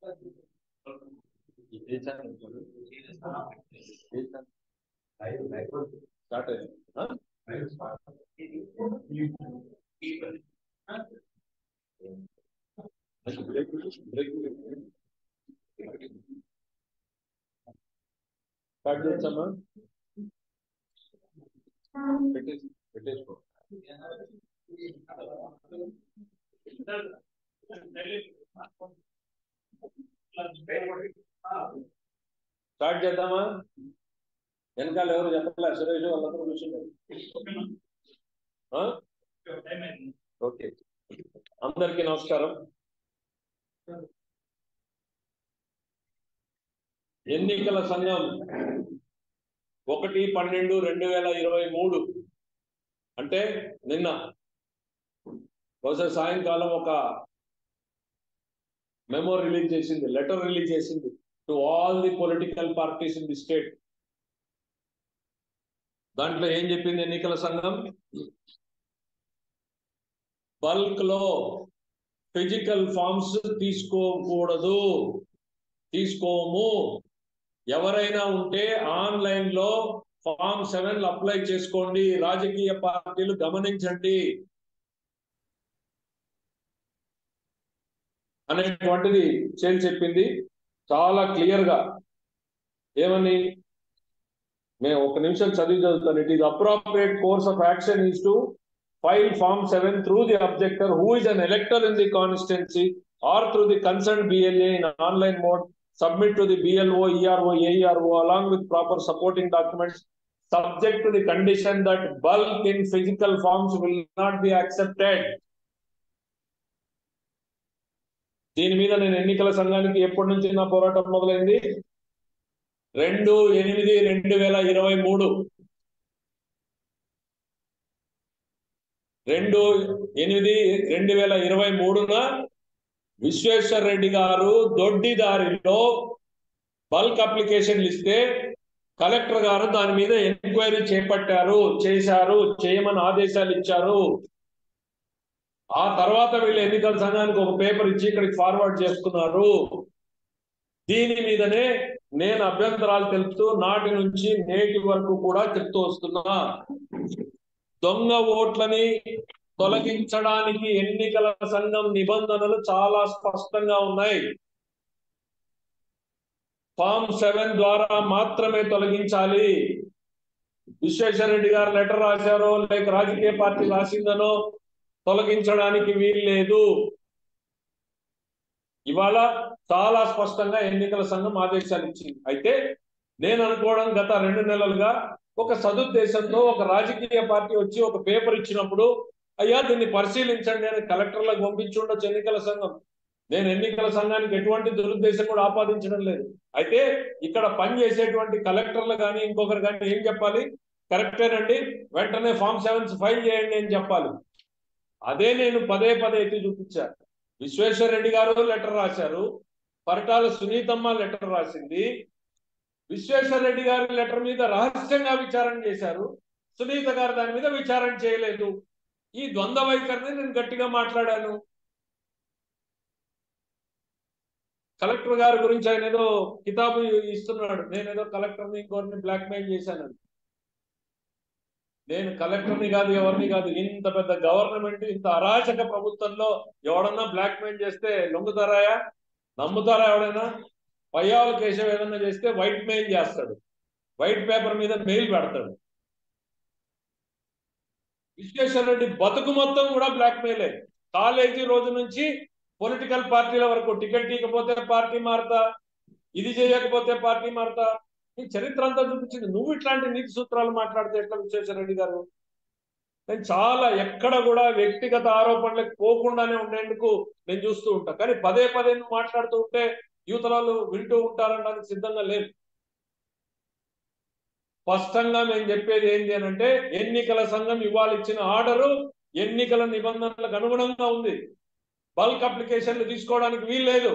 ఏ channel చూడు? ఏ channel? Start అయింది ఆ? బ్రేక్ బ్రేక్ స్టార్ట్ చేస్తామా పెట్టేసి పెట్టేసుకో స్టార్ట్ చేద్దామా వెనకాల ఎవరు చెప్పలే సురేష్ వాళ్ళందరూ కూర్చున్నారు ఆ? ఓకే అందరికీ నమస్కారం ఎన్నికల సంఘం ఒకటి పన్నెండు రెండు వేల ఇరవై మూడు అంటే నిన్న బహుశా సాయంకాలం ఒక మెమో రిలీజ్ చేసింది లెటర్ రిలీజ్ చేసింది to all the political parties in the state దాంట్లో ఏం చెప్పింది ఎన్నికల సంఘం బల్క్ లో ఫిజికల్ ఫార్మ్స్ తీసుకోకూడదు తీసుకోము ఎవరైనా ఉంటే ఆన్లైన్ లో ఫామ్ సెవెన్ అప్లై చేసుకోండి రాజకీయ పార్టీలు గమనించండి అనేటువంటిది చేసి చెప్పింది చాలా క్లియర్ గా ఏమని నేను ఒక నిమిషం చదివి చదువుతాను it is appropriate course of action is to file form seven through the objector who is an elector in the constituency or through the concern BLA in online mode submit to the BLO, ERO, AERO along with proper supporting documents subject to the condition that bulk in physical forms will not be accepted. దీని మీద నేను ఎన్నికల సంఘానికి ఎప్పటి నుంచి నా పోరాటం మొదలైంది రెండు ఎనిమిది రెండు వేల ఇరవై మూడు రెండు ఎనిమిది రెండు వేల ఇరవై మూడున విశ్వేశ్వర్ రెడ్డి గారు దొడ్డిదారిలో బల్క్ అప్లికేషన్లు ఇస్తే కలెక్టర్ గారు దాని మీద ఎంక్వైరీ చేపట్టారు చేశారు చేయమని ఆదేశాలు ఇచ్చారు ఆ తర్వాత వీళ్ళు ఎన్నికల సంఘానికి ఒక పేపర్ ఇచ్చి ఇక్కడికి ఫార్వర్డ్ చేసుకున్నారు దీని మీదనే నేను అభ్యంతరాలు తెలుపుతూ నాటి నుంచి నేటి వరకు కూడా చెప్తూ వస్తున్నా దొంగ ఓట్లని తొలగించడానికి ఎన్నికల సంఘం నిబంధనలు చాలా స్పష్టంగా ఉన్నాయి ఫామ్ సెవెన్ ద్వారా మాత్రమే తొలగించాలి విశ్వేశ్వర రెడ్డి గారు లెటర్ రాశారో లేక రాజకీయ పార్టీ రాసిందనో తొలగించడానికి వీల్లేదు ఇవాళ చాలా స్పష్టంగా ఎన్నికల సంఘం ఆదేశాలు ఇచ్చింది అయితే నేను అనుకోవడం గత రెండు నెలలుగా ఒక సదుద్దేశంతో ఒక రాజకీయ పార్టీ వచ్చి ఒక పేపర్ ఇచ్చినప్పుడు అయ్యా దీన్ని పరిశీలించండి అని కలెక్టర్లకు పంపించి ఉండొచ్చు ఎన్నికల సంఘం నేను ఎన్నికల సంఘానికి ఎటువంటి దురుద్దేశం కూడా ఆపాదించడం లేదు అయితే ఇక్కడ పనిచేసేటువంటి కలెక్టర్లు కానీ ఇంకొకరు కానీ ఏం చెప్పాలి కరెక్టేనండి వెంటనే ఫామ్ సెవెన్స్ ఫైల్ చేయండి అని చెప్పాలి అదే నేను పదే పదే ఎత్తి చూపించాను విశ్వేశ్వర రెడ్డి గారు లెటర్ రాశారు పరిటాల సునీతమ్మ లెటర్ రాసింది విశ్వేశ్వర రెడ్డి గారి లెటర్ మీద రహస్యంగా విచారణ చేశారు సునీత గారు దాని మీద విచారణ చేయలేదు ఈ ద్వంద్వ వైఖరిని నేను గట్టిగా మాట్లాడాను కలెక్టర్ గారి గురించి ఆయన ఏదో కితాబు ఇస్తున్నాడు నేను ఏదో కలెక్టర్ని ఇంకోరిని బ్లాక్ మెయిల్ చేశాను నేను కలెక్టర్ని కాదు ఎవరిని కాదు ఇంత పెద్ద గవర్నమెంట్ ఇంత అరాచక ప్రభుత్వంలో ఎవడన్నా బ్లాక్ మెయిల్ చేస్తే లొంగుతారాయా నమ్ముతారా ఎవడైనా పయ్యావుల కేశవ్ ఏదన్నా చేస్తే వైట్ మెయిల్ చేస్తాడు వైట్ పేపర్ మీద మెయిల్ పెడతాడు విశ్వేశ్వర రెడ్డి బతుకు మొత్తం కూడా బ్లాక్ మెయిలే కాలేజీ రోజు నుంచి పొలిటికల్ పార్టీల వరకు టికెట్ ఇకపోతే పార్టీ మారుతా ఇది చేయకపోతే పార్టీ మారుతా నీ చరిత్ర అంతా చూపించింది నువ్వు ఇట్లాంటి నీతి సూత్రాలు మాట్లాడితే ఎట్లా విశ్వేశ్వర రెడ్డి గారు నేను చాలా ఎక్కడ కూడా వ్యక్తిగత ఆరోపణలకు పోకుండానే ఉండేందుకు నేను చూస్తూ ఉంటా కానీ పదే పదే నువ్వు మాట్లాడుతూ ఉంటే యువతరాలు వింటూ ఉంటారనడానికి సిద్ధంగా లేదు స్పష్టంగా మేము చెప్పేది ఏంటి అని అంటే ఎన్నికల సంఘం ఇవాళ ఇచ్చిన ఆర్డరు ఎన్నికల నిబంధనలకు అనుగుణంగా ఉంది బల్క్ అప్లికేషన్లు తీసుకోవడానికి వీల్లేదు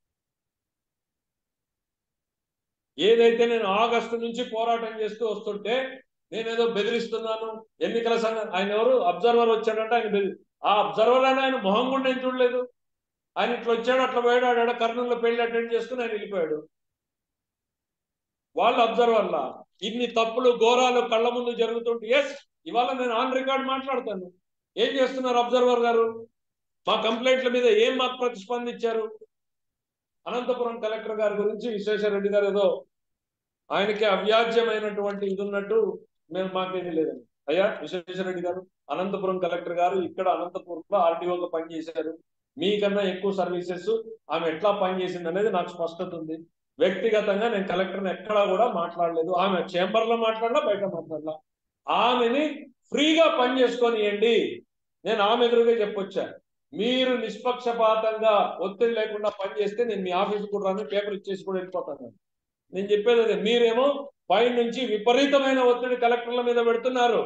ఏదైతే నేను ఆగస్టు నుంచి పోరాటం చేస్తూ వస్తుంటే నేనేదో బెదిరిస్తున్నాను ఎన్నికల సంఘం ఆయన ఎవరు అబ్జర్వర్ వచ్చాడంటే ఆయన బెదిరి ఆ అబ్జర్వర్ అని ఆయన మొహం కూడా నేను చూడలేదు ఆయన ఇట్లా వచ్చాడు అట్లా పోయాడు ఆడ కర్నూలులో పెళ్లి అటెండ్ చేసుకుని ఆయన వెళ్ళిపోయాడు వాళ్ళు అబ్జర్వర్లా ఇన్ని తప్పులు ఘోరాలు కళ్ళ ముందు జరుగుతుంటే ఎస్ ఇవాళ నేను ఆన్ రికార్డ్ మాట్లాడతాను ఏం చేస్తున్నారు అబ్జర్వర్ గారు మా కంప్లైంట్ల మీద ఏం మాకు ప్రతిస్పందించారు అనంతపురం కలెక్టర్ గారి గురించి విశ్వేశ్వరరెడ్డి గారు ఏదో ఆయనకి అవ్యాజ్యమైనటువంటి ఇది ఉన్నట్టు మేము మాకేమీ లేదండి అయ్యా విశ్వేశ్వరరెడ్డి గారు అనంతపురం కలెక్టర్ గారు ఇక్కడ అనంతపురంలో ఆర్డీఓగా పనిచేశారు మీకన్నా ఎక్కువ సర్వీసెస్ ఆమె ఎట్లా పనిచేసింది అనేది నాకు స్పష్టత ఉంది వ్యక్తిగతంగా నేను కలెక్టర్ని ఎక్కడా కూడా మాట్లాడలేదు ఆమె చేంబర్ లో మాట్లాడలా బయట మాట్లాడలా ఆమెని ఫ్రీగా పని చేసుకొనియండి నేను ఆమె ఎదురుగా చెప్పొచ్చా మీరు నిష్పక్షపాతంగా ఒత్తిడి లేకుండా పనిచేస్తే నేను మీ ఆఫీస్ కూడా రాని పేపర్ ఇచ్చేసి కూడా వెళ్ళిపోతాను నేను చెప్పేది అదే మీరేమో పై నుంచి విపరీతమైన ఒత్తిడి కలెక్టర్ల మీద పెడుతున్నారు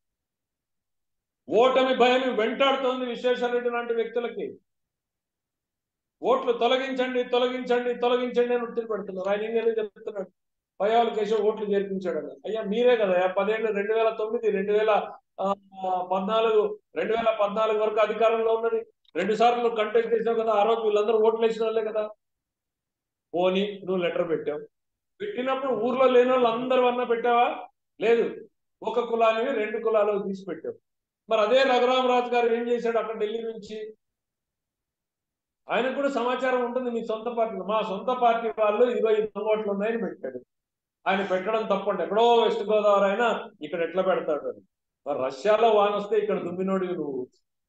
ఓటమి భయం వెంటాడుతోంది విశ్వేశ్వరరెడ్డి లాంటి వ్యక్తులకి ఓట్లు తొలగించండి తొలగించండి తొలగించండి అని ఒత్తిడి పెడుతున్నారు ఆయన ఏం ఏదో చెప్తున్నాడు పయ్యావుల కేశవ్ ఓట్లు చేర్పించాడు అని అయ్యా మీరే కదా పదేళ్ళు రెండు వేల తొమ్మిది రెండు వేల ఆ, పద్నాలుగు రెండు వేల పద్నాలుగు వరకు అధికారంలో ఉన్నది రెండు సార్లు కంటెస్ట్ చేసావు కదా ఆ రోజు వీళ్ళందరూ ఓట్లు వేసిన వాళ్ళే కదా పోనీ నువ్వు లెటర్ పెట్టావు పెట్టినప్పుడు ఊర్లో లేని వాళ్ళు అందరూ అన్న పెట్టావా లేదు ఒక కులాన్ని రెండు కులాలు తీసి పెట్టావు మరి అదే రఘురామరాజు గారు ఏం చేశాడు అక్కడ ఢిల్లీ నుంచి ఆయనకు కూడా సమాచారం ఉంటుంది మీ సొంత పార్టీ మా సొంత పార్టీ వాళ్ళు ఇదిగో ఈ ఓట్లు ఉన్నాయని పెట్టాడు ఆయన పెట్టడం తప్పండి ఎక్కడో వెస్ట్ గోదావరి అయినా ఇక్కడ ఎట్లా పెడతాడు అని మరి రష్యాలో వాన వస్తే ఇక్కడ దుమ్మినోడివి నువ్వు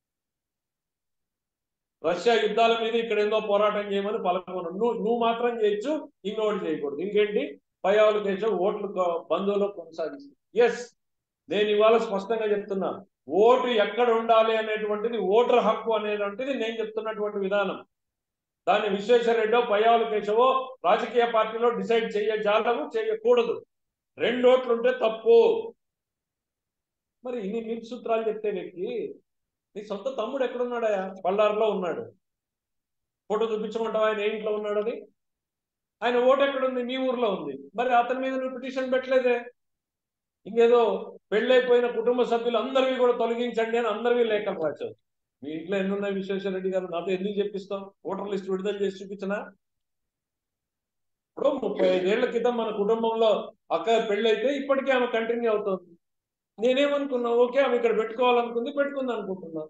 రష్యా యుద్ధాల మీద ఇక్కడ ఏందో పోరాటం చేయమని పలకమను నువ్వు నువ్వు మాత్రం చేయొచ్చు ఇంకోటి చేయకూడదు ఇంకేంటి పయ్యావులు కేశవ్ ఓట్లు కొ- బంధువులు కొనసాగిస్తుంది ఎస్ నేను ఇవాళ స్పష్టంగా చెప్తున్నా ఓటు ఎక్కడ ఉండాలి అనేటువంటిది ఓటర్ హక్కు అనేటువంటిది నేను చెప్తున్నటువంటి విధానం దాన్ని విశ్వేశ్వరరెడ్డో పయ్యావుల కేశవో రాజకీయ పార్టీలో డిసైడ్ చేయజాలము చేయకూడదు రెండు ఓట్లు ఉంటే తప్పు మరి ఇన్ని నీతి సూత్రాలు చెప్తే వ్యక్తి నీ సొంత తమ్ముడు ఎక్కడున్నాడయా బళ్ళారులో ఉన్నాడు ఫోటో చూపించమంటావా ఆయన ఏ ఇంట్లో ఉన్నాడు అది ఆయన ఓటు ఎక్కడుంది మీ ఊర్లో ఉంది మరి అతని మీద నువ్వు పిటిషన్ పెట్టలేదే ఇంకేదో పెళ్ళైపోయిన కుటుంబ సభ్యులు అందరివి కూడా తొలగించండి అని అందరివి లేఖలు రాశారు మీ ఇంట్లో ఎన్ని ఉన్నాయి విశ్వేశ్వరరెడ్డి గారు నాతో ఎందుకు చెప్పిస్తాం ఓటర్ లిస్ట్ విడుదల చేసి చూపించనా ఇప్పుడు ముప్పై ఐదేళ్ల క్రితం మన కుటుంబంలో అక్క పెళ్ళైతే ఇప్పటికీ ఆమె కంటిన్యూ అవుతుంది నేనేమనుకున్నా ఓకే ఆమె ఇక్కడ పెట్టుకోవాలనుకుంది పెట్టుకుంది అనుకుంటున్నా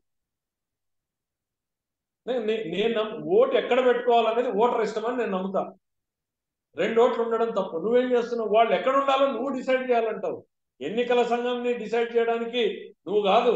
నే- నే- నేను నమ్ము- ఓటు ఎక్కడ పెట్టుకోవాలనేది ఓటర్ ఇష్టమని నేను నమ్ముతా రెండు ఓట్లు ఉండడం తప్పు నువ్వేం చేస్తున్నావు వాళ్ళు ఎక్కడ ఉండాలో నువ్వు డిసైడ్ చేయాలంటావు ఎన్నికల సంఘంని డిసైడ్ చేయడానికి నువ్వు కాదు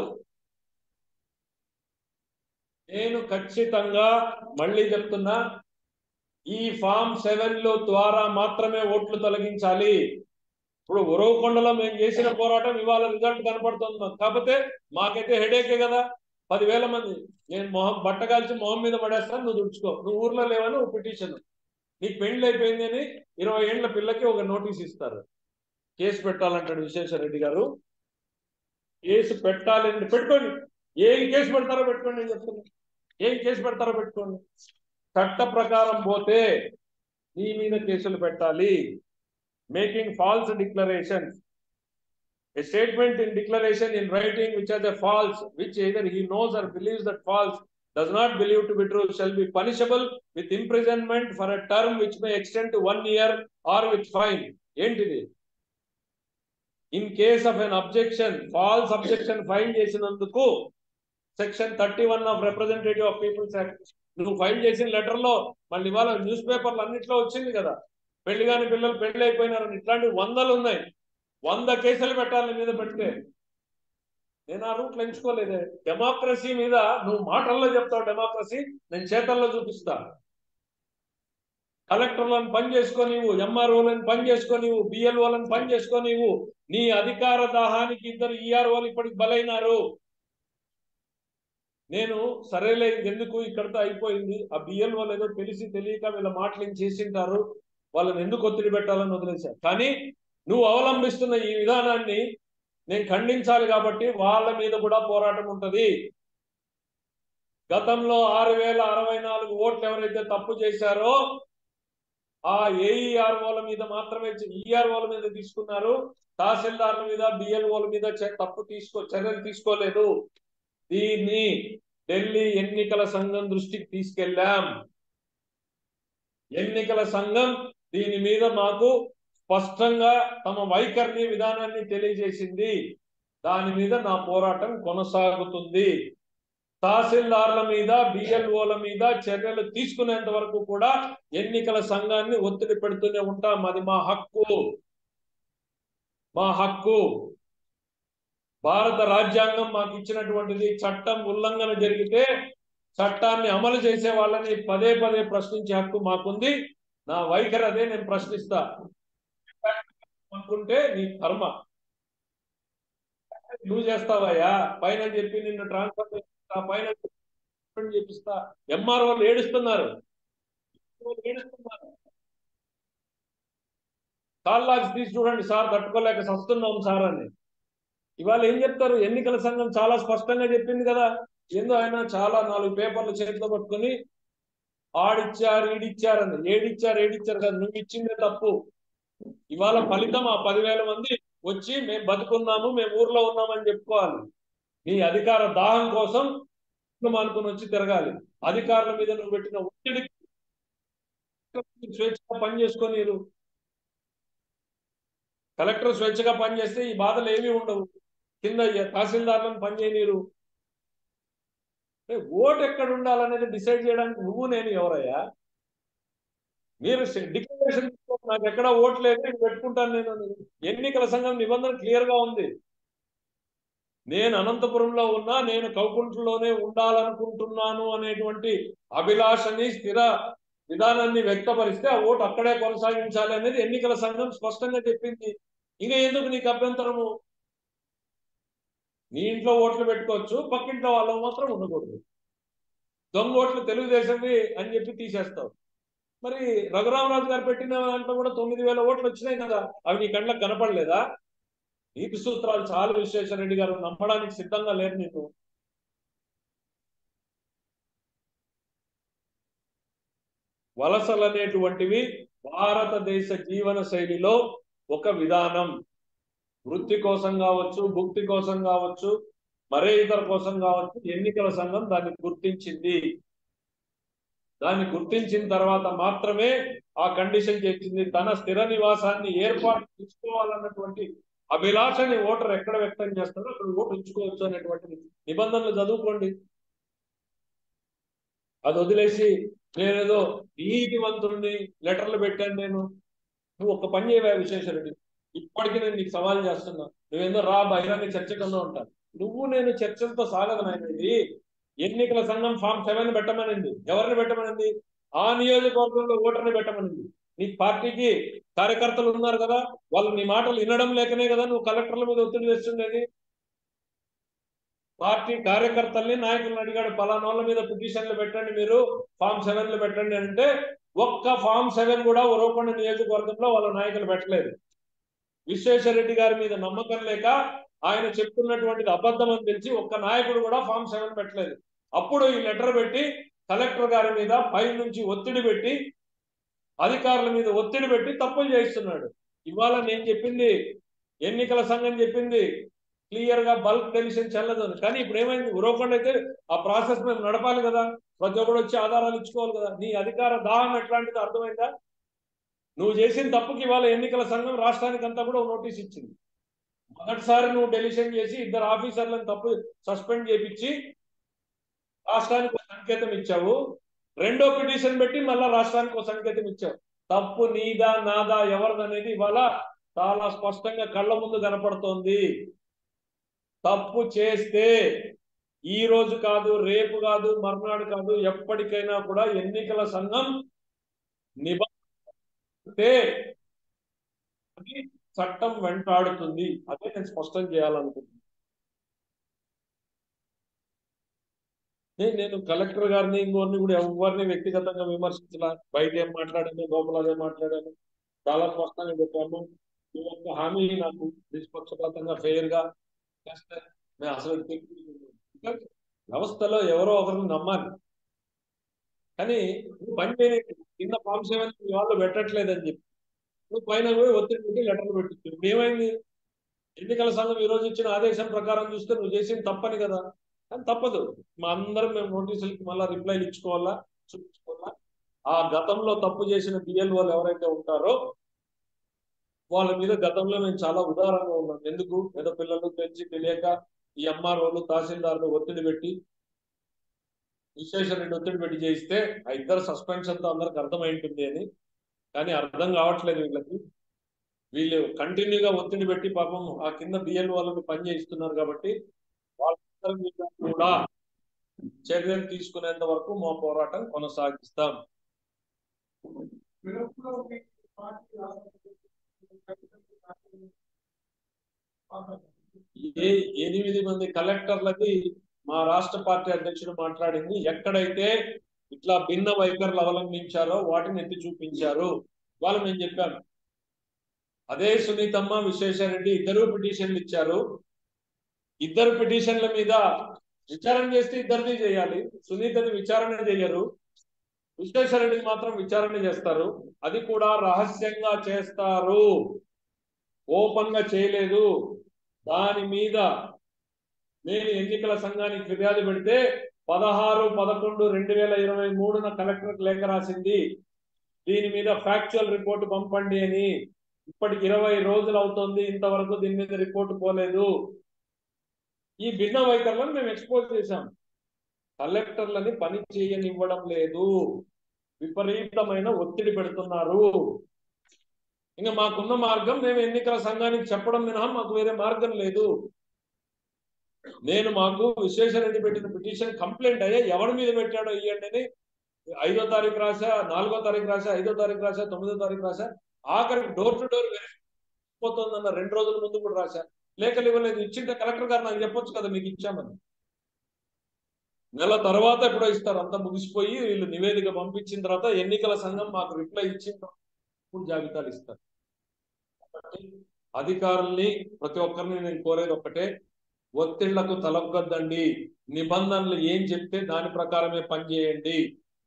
నేను ఖచ్చితంగా మళ్ళీ చెప్తున్నా ఈ ఫామ్ సెవెన్ లో ద్వారా మాత్రమే ఓట్లు తొలగించాలి ఇప్పుడు ఉరవకొండలో మేము చేసిన పోరాటం ఇవాళ రిజల్ట్ కనపడుతుంది మాకు. కాకపోతే మాకైతే హెడేకే కదా పదివేల మంది నేను మొహం బట్టగాల్చి మొహం మీద పడేస్తాను నువ్వు దుడుచుకో నువ్వు ఊర్లో లేవని ఒక పిటిషన్ నీకు పెళ్లి అయిపోయింది అని ఇరవై ఏళ్ల పిల్లకి ఒక నోటీస్ ఇస్తారు కేసు పెట్టాలంటాడు విశ్వేశ్వరరెడ్డి గారు కేసు పెట్టాలి అంటే పెట్టుకోండి ఏం కేసు పెడతారో పెట్టుకోండి నేను చెప్తున్నా ఏం కేసు పెడతారో పెట్టుకోండి చట్ట ప్రకారం పోతే నీ మీద కేసులు పెట్టాలి making false declaration A statement in declaration in writing which are the false, which either he knows or believes that false, does not believe to be true, shall be punishable with imprisonment for a term which may extend to one year or with fine. ఏంటిది in case of an objection false objection file చేసినందుకు section thirty one of representative of peoples act నువ్వు file చేసిన letter లో మళ్ళీ ఇవాళ news పేపర్లు అన్నిట్లో వచ్చింది కదా పెళ్లి కాని పిల్లలు పెళ్లి అయిపోయినారని ఇట్లాంటి వందలు ఉన్నాయి వంద కేసులు పెట్టాలి నీ మీద పెడితే నేను ఆ రూట్లు ఎంచుకోలేదే డెమోక్రసీ మీద నువ్వు మాటల్లో చెప్తావు డెమోక్రసీ నేను చేతల్లో చూపిస్తా కలెక్టర్లను పని చేసుకోనివ్వు ఎంఆర్ఓలను పని చేసుకోనివ్వు బిఎల్ఓలను పని చేసుకోనివ్వు నీ అధికార దాహానికి ఇద్దరు ఈఆర్ఓలు ఇప్పటికి బలైనారు నేను సరేలే ఇది ఎందుకు ఇక్కడితో అయిపోయింది ఆ బిఎల్ఓలు ఏదో తెలిసి తెలియక వీళ్ళ మాటలు ఏం చేసింటారు వాళ్ళని ఎందుకు ఒత్తిడి పెట్టాలని వదిలేశారు కానీ నువ్వు అవలంబిస్తున్న ఈ విధానాన్ని నేను ఖండించాలి కాబట్టి వాళ్ళ మీద కూడా పోరాటం ఉంటది గతంలో ఆరు వేల అరవై నాలుగు ఓట్లు ఎవరైతే తప్పు చేశారో ఆ ఏఈఆర్ఓల మీద మాత్రమే ఈఆర్ఓల మీద తీసుకున్నారు తహసీల్దార్ల మీద బిఎల్ఓల మీద చ- తప్పు తీసుకో చర్యలు తీసుకోలేదు దీన్ని ఢిల్లీ ఎన్నికల సంఘం దృష్టికి తీసుకెళ్ళాం ఎన్నికల సంఘం దీని మీద మాకు స్పష్టంగా తమ వైఖరిని విధానాన్ని తెలియజేసింది దాని మీద నా పోరాటం కొనసాగుతుంది తహసీల్దార్ల మీద బిఎల్ఓల మీద చర్యలు తీసుకునేంత వరకు కూడా ఎన్నికల సంఘాన్ని ఒత్తిడి పెడుతూనే ఉంటాం అది మా హక్కు మా హక్కు భారత రాజ్యాంగం మాకు ఇచ్చినటువంటిది చట్టం ఉల్లంఘన జరిగితే చట్టాన్ని అమలు చేసే వాళ్ళని పదే పదే ప్రశ్నించే హక్కు మాకుంది నా వైఖరి అదే నేను ప్రశ్నిస్తా అనుకుంటే నీ కర్మ నువ్వు చేస్తావయ్యా పైన చెప్పి నిన్ను ట్రాన్స్ఫర్ చేస్తా పైన చెప్పిస్తా ఎంఆర్ఓ ఏడుస్తున్నారు ఏడుస్తున్నారు కాల్లాక్స్ తీసి చూడండి సార్ తట్టుకోలేక సస్తున్నాం సార్ అని ఇవాళ ఏం చెప్తారు ఎన్నికల సంఘం చాలా స్పష్టంగా చెప్పింది కదా ఏందో ఆయన చాలా నాలుగు పేపర్లు చేతిలో పట్టుకుని ఆడిచ్చారు ఈడిచ్చారని ఏడిచ్చారు ఏడిచ్చారు కదా నువ్వు ఇచ్చిందే తప్పు ఇవాళ ఫలితం ఆ పదివేల మంది వచ్చి మేము బతుకున్నాము మేము ఊర్లో ఉన్నామని చెప్పుకోవాలి నీ అధికార దాహం కోసం అనుకుని వచ్చి తిరగాలి అధికారుల మీద నువ్వు పెట్టిన ఒత్తిడి స్వేచ్ఛగా పని చేసుకొని కలెక్టర్ స్వేచ్ఛగా పనిచేస్తే ఈ బాధలు ఏమీ ఉండవు కింద తహసీల్దార్లను పనిచేయనీరు ఓటు ఎక్కడ ఉండాలనేది డిసైడ్ చేయడానికి నువ్వు నేను ఎవరయ్యా మీరు డిక్లరేషన్ నాకు ఎక్కడ ఓటు లేదు నేను పెట్టుకుంటాను నేను ఎన్నికల సంఘం నిబంధన క్లియర్ గా ఉంది నేను అనంతపురంలో ఉన్నా నేను కౌకుంట్లోనే ఉండాలనుకుంటున్నాను అనేటువంటి అభిలాషని స్థిర విధానాన్ని వ్యక్తపరిస్తే ఆ ఓటు అక్కడే కొనసాగించాలి అనేది ఎన్నికల సంఘం స్పష్టంగా చెప్పింది ఇంకా ఎందుకు నీకు అభ్యంతరము నీ ఇంట్లో ఓట్లు పెట్టుకోవచ్చు పక్కింట్లో వాళ్ళకు మాత్రం ఉండకూడదు దొంగ ఓట్లు తెలుగుదేశంవి అని చెప్పి తీసేస్తావు మరి రఘురామరాజు గారు పెట్టిన దాంట్లో కూడా తొమ్మిది వేల ఓట్లు వచ్చినాయి కదా అవి నీ కళ్ళకు కనపడలేదా నీతి సూత్రాలు చాలు విశ్వేశ్వర రెడ్డి గారు నమ్మడానికి సిద్ధంగా లేరు నీకు వలసలు అనేటువంటివి భారతదేశ జీవన శైలిలో ఒక విధానం వృత్తి కోసం కావచ్చు భుక్తి కోసం కావచ్చు మరే ఇతర కోసం కావచ్చు ఎన్నికల సంఘం దాన్ని గుర్తించింది దాన్ని గుర్తించిన తర్వాత మాత్రమే ఆ కండిషన్ చేసింది తన స్థిర నివాసాన్ని ఏర్పాటు చేసుకోవాలన్నటువంటి అభిలాషని ఓటర్ ఎక్కడ వ్యక్తం చేస్తారో అక్కడ ఓటు ఉంచుకోవచ్చు అనేటువంటి నిబంధనలు చదువుకోండి అది వదిలేసి నేనేదో నీతివంతుడిని లెటర్లు పెట్టాను నేను నువ్వు ఒక పని చేయవా విశేషరెడ్డి ఇప్పటికీ నేను నీకు సవాల్ చేస్తున్నా నువ్వేందో రా బహిరంగ చర్చకన్నా ఉంటాను నువ్వు నేను చర్చలతో సాగదు నాయనది ఎన్నికల సంఘం ఫామ్ సెవెన్ పెట్టమనింది ఎవరిని పెట్టమనింది ఆ నియోజకవర్గంలో ఓటర్ని పెట్టమనింది నీ పార్టీకి కార్యకర్తలు ఉన్నారు కదా వాళ్ళు నీ మాటలు వినడం లేకనే కదా నువ్వు కలెక్టర్ల మీద ఒత్తిడి వేస్తుండేది పార్టీ కార్యకర్తల్ని నాయకులను అడిగాడు పలానోళ్ళ మీద పిటిషన్లు పెట్టండి మీరు ఫామ్ సెవెన్లు పెట్టండి అంటే ఒక్క ఫామ్ సెవెన్ కూడా ఉరవకొండ నియోజకవర్గంలో వాళ్ళ నాయకులు పెట్టలేదు విశ్వేశ్వరరెడ్డి గారి మీద నమ్మకం లేక ఆయన చెప్తున్నటువంటిది అబద్ధం అని తెలిసి ఒక్క నాయకుడు కూడా ఫామ్ సెవెన్ పెట్టలేదు అప్పుడు ఈ లెటర్ పెట్టి కలెక్టర్ గారి మీద పై నుంచి ఒత్తిడి పెట్టి అధికారుల మీద ఒత్తిడి పెట్టి తప్పులు చేయిస్తున్నాడు ఇవాళ నేను చెప్పింది ఎన్నికల సంఘం చెప్పింది క్లియర్ గా బల్క్ డెలిషన్ చెల్లదు అని కానీ ఇప్పుడు ఏమైంది ఉరవకుండా అయితే ఆ ప్రాసెస్ మేము నడపాలి కదా ప్రతి ఒక్కరు వచ్చి ఆధారాలు ఇచ్చుకోవాలి కదా నీ అధికార దాహం ఎట్లాంటిది అర్థమైందా నువ్వు చేసిన తప్పుకి ఇవాళ ఎన్నికల సంఘం రాష్ట్రానికి అంతా కూడా నోటీస్ ఇచ్చింది మొదటిసారి నువ్వు డెలిషన్ చేసి ఇద్దరు ఆఫీసర్లను తప్పు సస్పెండ్ చేపించి రాష్ట్రానికి ఒక సంకేతం ఇచ్చావు రెండో పిటిషన్ పెట్టి మళ్ళా రాష్ట్రానికి ఒక సంకేతం ఇచ్చావు తప్పు నీదా నాదా ఎవరిదనేది ఇవాళ చాలా స్పష్టంగా కళ్ళ ముందు కనపడుతోంది తప్పు చేస్తే ఈ రోజు కాదు రేపు కాదు మర్నాడు కాదు ఎప్పటికైనా కూడా ఎన్నికల సంఘం నిబంధన చట్టం వెంటాడుతుంది అదే నేను స్పష్టం చేయాలనుకుంటున్నాను నేను కలెక్టర్ గారిని ఇంకోరిని కూడా ఎవరిని వ్యక్తిగతంగా విమర్శించలా బయట ఏం మాట్లాడాను లోపల అదే మాట్లాడాను చాలా స్పష్టంగా చెప్పాము ఈ యొక్క హామీ నాకు నిష్పక్షపాతంగా ఫెయిర్ గా చేస్తే నేను అసలు వ్యవస్థలో ఎవరో ఒకరిని నమ్మాలి కానీ నువ్వు పని చేయని కింద ఫామ్ సెవెన్ వాళ్ళు పెట్టట్లేదని చెప్పి నువ్వు పైన పోయి ఒత్తిడి పెట్టి లెటర్లు పెట్టించు ఇప్పుడు ఏమైంది ఎన్నికల సంఘం ఈ రోజు ఇచ్చిన ఆదేశం ప్రకారం చూస్తే నువ్వు చేసింది తప్పని కదా కానీ తప్పదు మా అందరం మేము నోటీసులకి మళ్ళీ రిప్లైలు ఇచ్చుకోవాలా చూపించుకోవాలా ఆ గతంలో తప్పు చేసిన బిఎల్ఓలు ఎవరైతే ఉంటారో వాళ్ళ మీద గతంలో మేము చాలా ఉదారంగా ఉన్నాం ఎందుకు పేద పిల్లలు పెంచి తెలియక ఈ ఎంఆర్ఓలు తహసీల్దార్లు ఒత్తిడి పెట్టి విశ్వేశ్వర రెడ్డి ఒత్తిడి పెట్టి చేయిస్తే ఆ ఇద్దరు సస్పెన్షన్ తో అందరికి అర్థమై ఉంటుంది అని కానీ అర్థం కావట్లేదు వీళ్ళకి వీళ్ళు కంటిన్యూగా ఒత్తిడి పెట్టి పాపం ఆ కింద బిఎల్ వాళ్ళని పని చేయిస్తున్నారు కాబట్టి వాళ్ళందరి మీద కూడా చర్యలు తీసుకునేంత వరకు మా పోరాటం కొనసాగిస్తాం ఏ ఎనిమిది మంది కలెక్టర్లకి మా రాష్ట్ర పార్టీ అధ్యక్షుడు మాట్లాడింది ఎక్కడైతే ఇట్లా భిన్న వైఖరులు అవలంబించారో వాటిని ఎత్తి చూపించారు వాళ్ళు మేము చెప్పాను అదే సునీతమ్మ విశ్వేశ్వరరెడ్డి ఇద్దరు పిటిషన్లు ఇచ్చారు ఇద్దరు పిటిషన్ల మీద విచారణ చేస్తే ఇద్దరిది చేయాలి సునీతని విచారణ చేయరు విశ్వేశ్వరరెడ్డిని మాత్రం విచారణ చేస్తారు అది కూడా రహస్యంగా చేస్తారు ఓపెన్ గా చేయలేదు దాని మీద నేను ఎన్నికల సంఘానికి ఫిర్యాదు పెడితే పదహారు పదకొండు రెండు వేల ఇరవై మూడున కలెక్టర్ లేఖ రాసింది దీని మీద ఫ్యాక్చువల్ రిపోర్ట్ పంపండి అని ఇప్పటికి ఇరవై రోజులు అవుతుంది ఇంతవరకు దీని మీద రిపోర్ట్ పోలేదు ఈ భిన్న వైఖరులను మేము ఎక్స్పోజ్ చేశాం కలెక్టర్లని పని చేయనివ్వడం లేదు విపరీతమైన ఒత్తిడి పెడుతున్నారు ఇంకా మాకున్న మార్గం మేము ఎన్నికల సంఘానికి చెప్పడం మినహా మాకు వేరే మార్గం లేదు నేను మాకు విశ్వేశ్వరరెడ్డి పెట్టిన పిటిషన్ కంప్లైంట్ అయ్యా ఎవరి మీద పెట్టాడో ఇవ్వండి అని ఐదో తారీఖు రాసా నాలుగో తారీఖు రాసా ఐదో తారీఖు రాసా తొమ్మిదో తారీఖు రాసా ఆఖరికి డోర్ టు డోర్ పోతుందన్న రెండు రోజుల ముందు కూడా రాసా లేఖలు ఇవ్వలేదు ఇచ్చింటే కలెక్టర్ గారు నాకు చెప్పొచ్చు కదా మీకు ఇచ్చామని నెల తర్వాత ఎప్పుడో ఇస్తారు అంతా ముగిసిపోయి వీళ్ళు నివేదిక పంపించిన తర్వాత ఎన్నికల సంఘం మాకు రిప్లై ఇచ్చిన ఇప్పుడు జాబితాలు ఇస్తారు కాబట్టి అధికారుల్ని ప్రతి ఒక్కరిని నేను కోరేది ఒక్కటే ఒత్తిళ్లకు తలొగ్గద్దండి నిబంధనలు ఏం చెప్తే దాని ప్రకారమే పనిచేయండి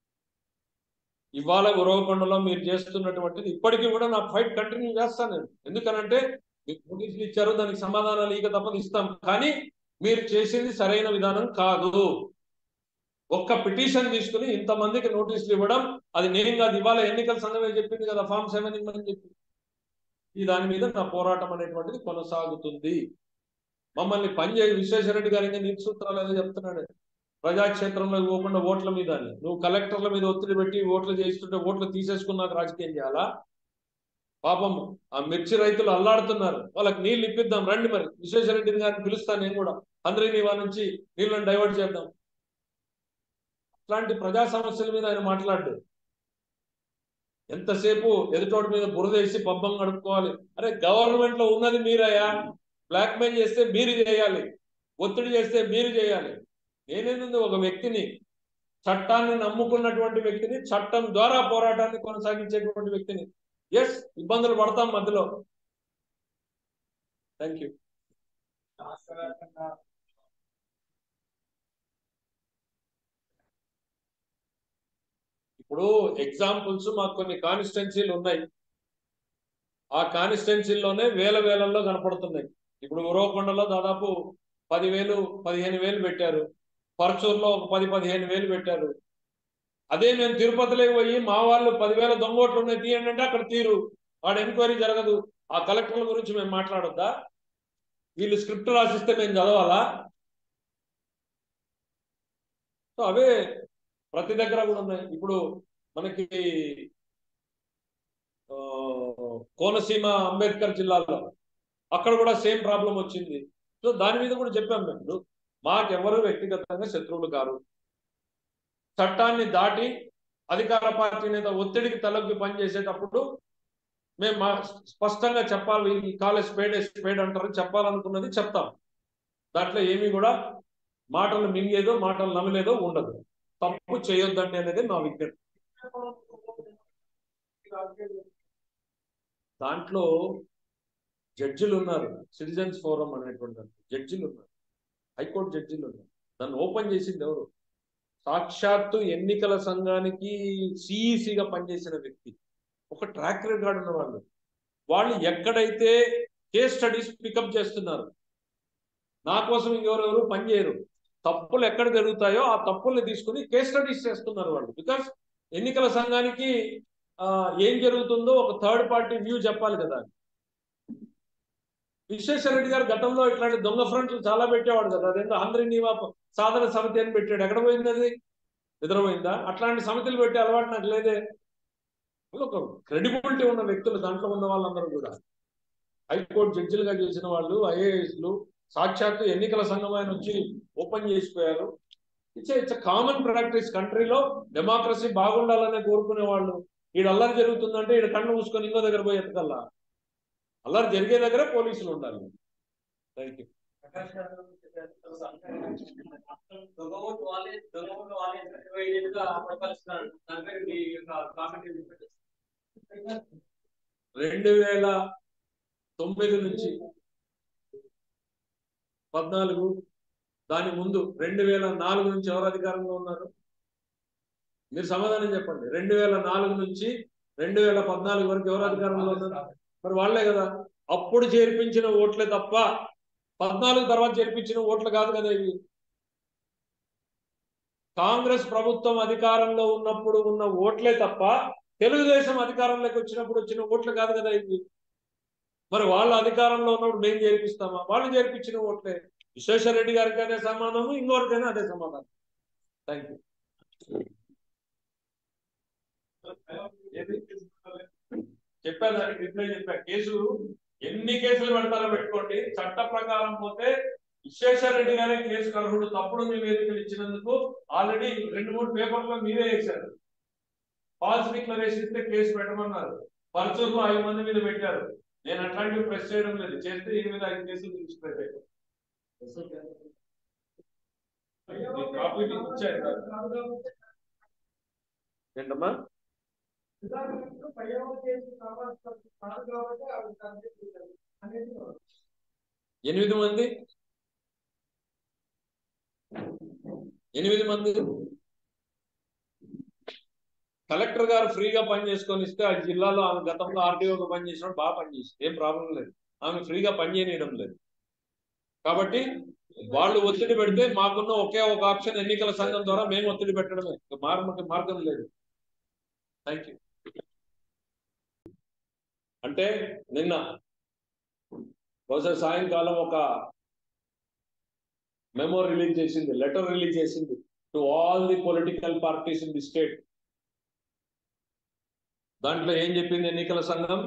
ఇవాళ ఉరవకొండలో మీరు చేస్తున్నటువంటిది ఇప్పటికీ కూడా నా ఫైట్ కంటిన్యూ చేస్తాను నేను ఎందుకనంటే మీకు నోటీసులు ఇచ్చారు దానికి సమాధానాలు ఇక తప్పదు ఇస్తాం కానీ మీరు చేసేది సరైన విధానం కాదు ఒక్క పిటిషన్ తీసుకుని ఇంతమందికి నోటీసులు ఇవ్వడం అది నేను కాదు ఇవాళ ఎన్నికల సంఘమే చెప్పింది కదా ఫామ్ సెవెన్ ఇమ్మని చెప్పి ఈ దాని మీద నా పోరాటం అనేటువంటిది కొనసాగుతుంది మమ్మల్ని పనిచేయ విశ్వేశ్వరరెడ్డి గారి ఇంకా నీతి సూత్రాలు ఏదో చెప్తున్నాడు ప్రజాక్షేత్రంలో పోకుండా ఓట్ల మీద అని. నువ్వు కలెక్టర్ల మీద ఒత్తిడి పెట్టి ఓట్లు చేస్తుంటే ఓట్లు తీసేసుకున్నాక రాజకీయం చేయాలా పాపం ఆ మిర్చి రైతులు అల్లాడుతున్నారు వాళ్ళకి నీళ్లు ఇప్పిద్దాం రండి మరి విశ్వేశ్వరరెడ్డి గారిని పిలుస్తాను నేను కూడా అందరి నీవా నుంచి నీళ్ళని డైవర్ట్ చేద్దాం అట్లాంటి ప్రజా సమస్యల మీద ఆయన మాట్లాడు ఎంతసేపు ఎదుటోటి మీద బురదేసి పబ్బం గడుపుకోవాలి అరే గవర్నమెంట్ లో ఉన్నది మీరయ్యా బ్లాక్ మెయిల్ చేస్తే మీరు చేయాలి ఒత్తిడి చేస్తే మీరు చేయాలి నేనేంది ఒక వ్యక్తిని చట్టాన్ని నమ్ముకున్నటువంటి వ్యక్తిని చట్టం ద్వారా పోరాటాన్ని కొనసాగించేటువంటి వ్యక్తిని ఎస్ ఇబ్బందులు పడతాం మధ్యలో థ్యాంక్ యూ ఇప్పుడు ఎగ్జాంపుల్స్ మాకు కొన్ని కాన్స్టిట్యున్సీలు ఉన్నాయి ఆ కాన్స్టిట్యున్సీల్లోనే వేల వేలల్లో కనపడుతున్నాయి ఇప్పుడు ఉరవకొండలో దాదాపు పదివేలు పదిహేను వేలు పెట్టారు పరచూరులో ఒక పది పదిహేను వేలు పెట్టారు అదే మేము తిరుపతిలోకి పోయి మా వాళ్ళు పదివేల దొంగోట్లు ఉన్నాయి తీయండి అంటే అక్కడ తీరు వాడు ఎంక్వైరీ జరగదు ఆ కలెక్టర్ల గురించి మేము మాట్లాడొద్దా వీళ్ళు స్క్రిప్ట్ రాసిస్తే మేము చదవాలా సో అవే ప్రతి దగ్గర కూడా ఉన్నాయి ఇప్పుడు మనకి ఆ, కోనసీమ అంబేద్కర్ జిల్లాలో అక్కడ కూడా సేమ్ ప్రాబ్లం వచ్చింది సో దాని మీద కూడా చెప్పాం మేము మాకెవరు వ్యక్తిగతంగా శత్రువులు కారు చట్టాన్ని దాటి అధికార పార్టీ నేత ఒత్తిడికి తలొగ్గి పనిచేసేటప్పుడు మేము మా స్పష్టంగా చెప్పాలి ఈ కాలేజ్ స్పేడ్ స్పేడ్ అంటారు చెప్పాలనుకున్నది చెప్తాం దాంట్లో ఏమీ కూడా మాటలు మింగేదో మాటలు నమ్మలేదో ఉండదు తప్పు చేయొద్దండి అనేది నా విజ్ఞప్తి దాంట్లో జడ్జిలు ఉన్నారు సిటిజన్స్ ఫోరం అనేటువంటి దాంట్లో జడ్జిలు ఉన్నారు హైకోర్టు జడ్జిలు ఉన్నారు దాన్ని ఓపెన్ చేసింది ఎవరు సాక్షాత్తు ఎన్నికల సంఘానికి సిఈసిగా పనిచేసిన వ్యక్తి ఒక ట్రాక్ రికార్డ్ ఉన్న వాళ్ళు వాళ్ళు ఎక్కడైతే కేస్ స్టడీస్ పికప్ చేస్తున్నారు నా కోసం ఇంకెవరెవరు పనిచేయరు తప్పులు ఎక్కడ జరుగుతాయో ఆ తప్పుల్ని తీసుకుని కేస్ స్టడీస్ చేస్తున్నారు వాళ్ళు బికాస్ ఎన్నికల సంఘానికి ఆ, ఏం జరుగుతుందో ఒక థర్డ్ పార్టీ వ్యూ చెప్పాలి కదా విశ్వేశ్వర రెడ్డి గారు గతంలో ఇట్లాంటి దొంగ ఫ్రంట్లు చాలా పెట్టేవాడు కదా అదేంటో ఆంధ్ర నివా సాధన సమితి అని పెట్టాడు ఎక్కడ పోయింది అది నిద్రపోయిందా అట్లాంటి సమితులు పెట్టే అలవాటు నాకు లేదే ఒక క్రెడిబిలిటీ ఉన్న వ్యక్తులు దాంట్లో ఉన్న వాళ్ళందరూ కూడా హైకోర్టు జడ్జిలుగా చేసిన వాళ్ళు ఐఏఎస్లు సాక్షాత్తు ఎన్నికల సంఘం ఆయన వచ్చి ఓపెన్ చేసిపోయారు ఇట్స్ ఇట్స్ కామన్ ప్రాక్టీస్ కంట్రీలో డెమోక్రసీ బాగుండాలనే కోరుకునే వాళ్ళు ఈడ అల్లరి జరుగుతుందంటే ఈడ కన్ను మూసుకొని ఇంకో దగ్గర పోయి ఎత్తకల్లా అల్లరి జరిగే దగ్గర పోలీసులు ఉండాలి థ్యాంక్ యూ ప్రకాష్ గారు దొంగోటు వాళ్ళే దొంగోటు వాళ్ళే సర్టిఫైడ్ గా ప్రకటిస్తున్నారు దానిపై మీ యొక్క కామెంట్ ఏంటి? రెండు వేల తొమ్మిది నుంచి పద్నాలుగు దాని ముందు రెండు వేల నాలుగు నుంచి ఎవరు అధికారంలో ఉన్నారు మీరు సమాధానం చెప్పండి రెండు వేల నాలుగు నుంచి రెండు వేల పద్నాలుగు వరకు ఎవరు అధికారంలో ఉన్నారు మరి వాళ్ళే కదా అప్పుడు చేర్పించిన ఓట్లే తప్ప పద్నాలుగు తర్వాత చేర్పించిన ఓట్లు కాదు కదా ఇవి కాంగ్రెస్ ప్రభుత్వం అధికారంలో ఉన్నప్పుడు ఉన్న ఓట్లే తప్ప తెలుగుదేశం అధికారంలోకి వచ్చినప్పుడు వచ్చిన ఓట్లు కాదు కదా ఇవి మరి వాళ్ళ అధికారంలో ఉన్నప్పుడు మేము చేర్పిస్తామా వాళ్ళు చేర్పించిన ఓట్లే విశ్వేశ్వర రెడ్డి గారికి అదే సమాధానం ఇంకొకరికైనా అదే సమాధానం థ్యాంక్ యూ చెప్పాను దానికి రిప్లై చెప్పా కేసు ఎన్ని కేసులు పెడతారో పెట్టుకోండి చట్ట ప్రకారం పోతే విశ్వేశ్వర రెడ్డి గారే కేసు అర్హుడు తప్పుడు నివేదికలు ఇచ్చినందుకు ఆల్రెడీ రెండు మూడు పేపర్లో మీరే వేశారు ఫాల్స్ డిక్లరేషన్ ఇస్తే కేసు పెట్టమన్నారు పరచూరులో ఐదు మంది మీద పెట్టారు నేను అట్లాంటివి ప్రెస్ చేయడం లేదు చేస్తే ఈ మీద ఐదు కేసులు తీసుకుపెట్టారు కాపీ మీకు ఇచ్చారు కదా. ఏంటమ్మా ఎనిమిది మంది ఎనిమిది మంది కలెక్టర్ గారు ఫ్రీగా పని చేసుకొని ఇస్తే ఆ జిల్లాలో ఆమె గతంలో ఆర్టీఓగా పని చేసినప్పుడు బాగా పనిచేసింది ఏం ప్రాబ్లం లేదు ఆమె ఫ్రీగా పని చేయనీయడం లేదు కాబట్టి వాళ్ళు ఒత్తిడి పెడితే మాకున్న ఒకే ఒక ఆప్షన్ ఎన్నికల సంఘం ద్వారా మేము ఒత్తిడి పెట్టడమే ఇక మార్గం మార్గం లేదు థ్యాంక్ యూ అంటే నిన్న బహుశా సాయంకాలం ఒక మెమో రిలీజ్ చేసింది లెటర్ రిలీజ్ చేసింది to all the political parties in the state దాంట్లో ఏం చెప్పింది ఎన్నికల సంఘం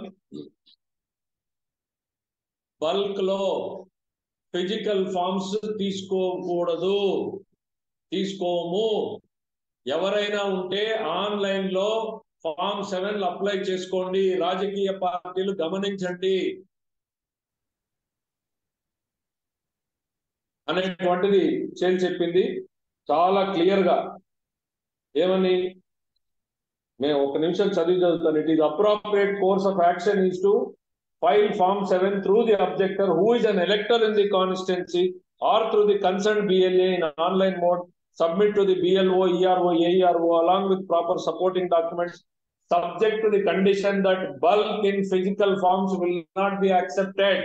బల్క్ లో ఫిజికల్ ఫార్మ్స్ తీసుకోకూడదు తీసుకోము ఎవరైనా ఉంటే ఆన్లైన్ లో ఫామ్ సెవెన్ అప్లై చేసుకోండి రాజకీయ పార్టీలు గమనించండి అనేటువంటిది చేసి చెప్పింది చాలా క్లియర్ గా ఏమని నేను ఒక నిమిషం చదివి చదువుతాను it is appropriate course of action is to file form seven through the objector who is an elector in the constituency or through the concern BLA in online mode submit to the BLO, ERO, AERO along with proper supporting documents subject to the condition that bulk in physical forms will not be accepted.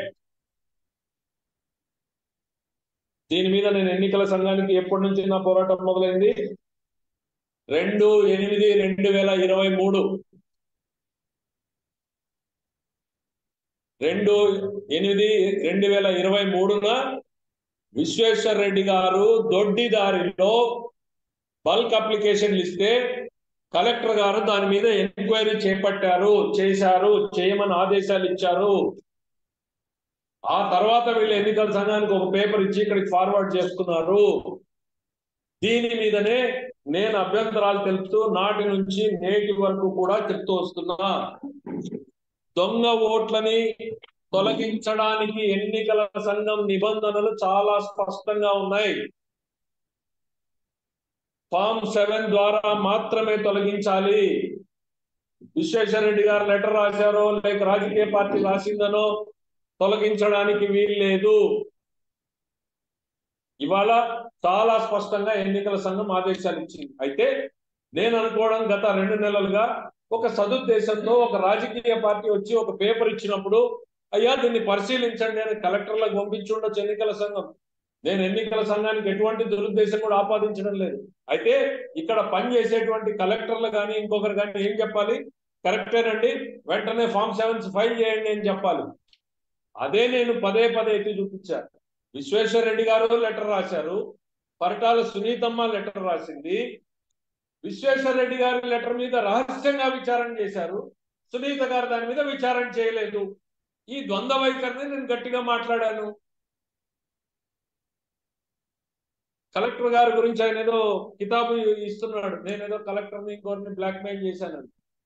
దీని మీద నేను ఎన్నికల సంఘానికి ఎప్పటి నుంచి నా పోరాటం మొదలైంది రెండు ఎనిమిది రెండు వేల ఇరవై మూడు రెండు ఎనిమిది రెండు వేల ఇరవై మూడున విశ్వేశ్వర్ రెడ్డి గారు దొడ్డిదారిలో బల్క్ అప్లికేషన్లు ఇస్తే కలెక్టర్ గారు దాని మీద ఎంక్వైరీ చేపట్టారు చేశారు చేయమని ఆదేశాలు ఇచ్చారు ఆ తర్వాత వీళ్ళు ఎన్నికల సంఘానికి ఒక పేపర్ ఇచ్చి ఇక్కడికి ఫార్వర్డ్ చేసుకున్నారు దీని మీదనే నేను అభ్యంతరాలు తెలుపుతూ నాటి నుంచి నేటి వరకు కూడా చెప్తూ వస్తున్నా దొంగ ఓట్లని తొలగించడానికి ఎన్నికల సంఘం నిబంధనలు చాలా స్పష్టంగా ఉన్నాయి ఫామ్ సెవెన్ ద్వారా మాత్రమే తొలగించాలి విశ్వేశ్వర రెడ్డి గారు లెటర్ రాశారో లేక రాజకీయ పార్టీ రాసిందనో తొలగించడానికి వీల్లేదు ఇవాళ చాలా స్పష్టంగా ఎన్నికల సంఘం ఆదేశాలు ఇచ్చింది అయితే నేను అనుకోవడం గత రెండు నెలలుగా ఒక సదుద్దేశంతో ఒక రాజకీయ పార్టీ వచ్చి ఒక పేపర్ ఇచ్చినప్పుడు అయ్యా దీన్ని పరిశీలించండి అని కలెక్టర్లకు పంపించి ఉండొచ్చు ఎన్నికల సంఘం నేను ఎన్నికల సంఘానికి ఎటువంటి దురుద్దేశం కూడా ఆపాదించడం లేదు అయితే ఇక్కడ పని చేసేటువంటి కలెక్టర్లు కానీ ఇంకొకరు కానీ ఏం చెప్పాలి కరెక్టేనండి వెంటనే ఫామ్ సెవెన్స్ ఫైల్ చేయండి అని చెప్పాలి అదే నేను పదే పదే ఎత్తి చూపించాను విశ్వేశ్వర రెడ్డి గారు లెటర్ రాశారు పరిటాల సునీతమ్మ లెటర్ రాసింది విశ్వేశ్వర రెడ్డి గారి లెటర్ మీద రహస్యంగా విచారణ చేశారు సునీత గారు దాని మీద విచారణ చేయలేదు ఈ ద్వంద్వ వైఖరిని నేను గట్టిగా మాట్లాడాను కలెక్టర్ గారి గురించి ఆయన ఏదో కితాబు ఇస్తున్నాడు నేను ఏదో కలెక్టర్ని ఇంకోరిని బ్లాక్ మెయిల్ చేశాను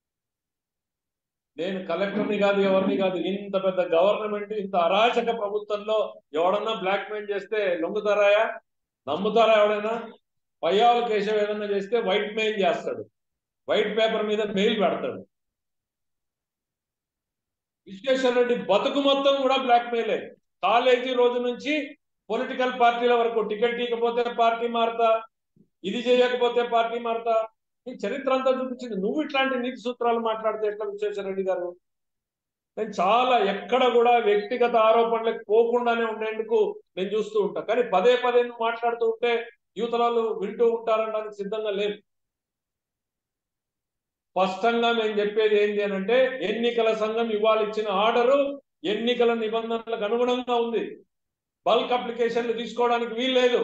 నేను కలెక్టర్ని కాదు ఎవరిని కాదు ఇంత పెద్ద గవర్నమెంట్ ఇంత అరాచక ప్రభుత్వంలో ఎవడన్నా బ్లాక్ మెయిల్ చేస్తే లొంగుతారాయా నమ్ముతారా ఎవడైనా పయ్యావుల కేశవ్ ఏదన్నా చేస్తే వైట్ మెయిల్ చేస్తాడు వైట్ పేపర్ మీద మెయిల్ పెడతాడు విశ్వేశ్వర రెడ్డి బతుకు మొత్తం కూడా బ్లాక్ మెయిలే కాలేజీ రోజు నుంచి పొలిటికల్ పార్టీల వరకు టికెట్ ఇకపోతే పార్టీ మారుతా ఇది చేయకపోతే పార్టీ మారుతా నీ చరిత్ర అంతా చూపించింది నువ్వు ఇట్లాంటి నీతి సూత్రాలు మాట్లాడితే ఎట్లా విశ్వేశ్వర రెడ్డి గారు నేను చాలా ఎక్కడ కూడా వ్యక్తిగత ఆరోపణలకు పోకుండానే ఉండేందుకు నేను చూస్తూ ఉంటా కానీ పదే పదే నువ్వు మాట్లాడుతూ ఉంటే యువతరాలు వింటూ ఉంటారనడానికి సిద్ధంగా లేదు స్పష్టంగా మేము చెప్పేది ఏంటి అని అంటే ఎన్నికల సంఘం ఇవాళ ఇచ్చిన ఆర్డరు ఎన్నికల నిబంధనలకు అనుగుణంగా ఉంది బల్క్ అప్లికేషన్లు తీసుకోవడానికి వీల్లేదు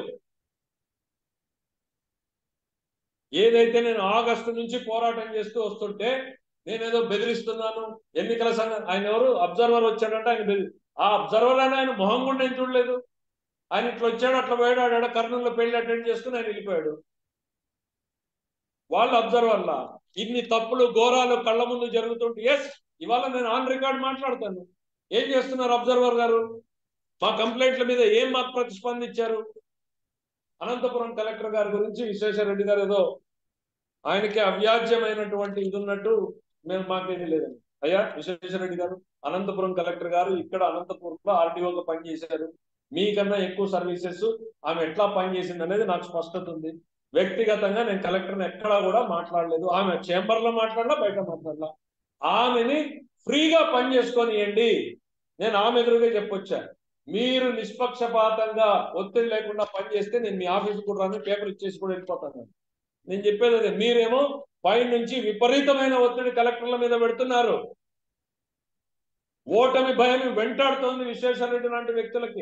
ఏదైతే నేను ఆగస్టు నుంచి పోరాటం చేస్తూ వస్తుంటే నేనేదో బెదిరిస్తున్నాను ఎన్నికల సంఘం ఆయన ఎవరు అబ్జర్వర్ వచ్చాడంటే ఆయన బెదిరి ఆ అబ్జర్వర్ అని ఆయన మొహం కూడా నేను చూడలేదు ఆయన ఇట్లా వచ్చాడు అట్లా పోయాడు ఆడ కర్నూలులో పెళ్లి అటెండ్ చేసుకుని ఆయన వెళ్ళిపోయాడు వాళ్ళు అబ్జర్వర్లా ఇన్ని తప్పులు ఘోరాలు కళ్ళ ముందు జరుగుతుంటే ఎస్ ఇవాళ నేను ఆన్ రికార్డ్ మాట్లాడతాను ఏం చేస్తున్నారు అబ్జర్వర్ గారు మా కంప్లైంట్ల మీద ఏం మాకు ప్రతిస్పందించారు అనంతపురం కలెక్టర్ గారి గురించి విశ్వేశ్వర రెడ్డి గారు ఏదో ఆయనకి అవ్యాజ్యమైనటువంటి ఇది ఉన్నట్టు మేము మాకేమీ లేదండి అయ్యా విశ్వేశ్వర రెడ్డి గారు అనంతపురం కలెక్టర్ గారు ఇక్కడ అనంతపురంలో ఆర్డీఓగా పనిచేశారు మీకన్నా ఎక్కువ సర్వీసెస్ ఆమె ఎట్లా పనిచేసింది అనేది నాకు స్పష్టత ఉంది వ్యక్తిగతంగా నేను కలెక్టర్ని ఎక్కడా కూడా మాట్లాడలేదు ఆమె చేంబర్ లో మాట్లాడలా బయట మాట్లాడలా ఆమెని ఫ్రీగా పని చేసుకొనియండి నేను ఆమె ఎదురుగా చెప్పొచ్చా మీరు నిష్పక్షపాతంగా ఒత్తిడి లేకుండా పనిచేస్తే నేను మీ ఆఫీస్ కూడా రాను పేపర్ ఇచ్చేసి కూడా వెళ్ళిపోతాను నేను చెప్పేది అదే మీరేమో పై నుంచి విపరీతమైన ఒత్తిడి కలెక్టర్ల మీద పెడుతున్నారు ఓటమి భయం వెంటాడుతోంది విశ్వేశ్వర రెడ్డి లాంటి వ్యక్తులకి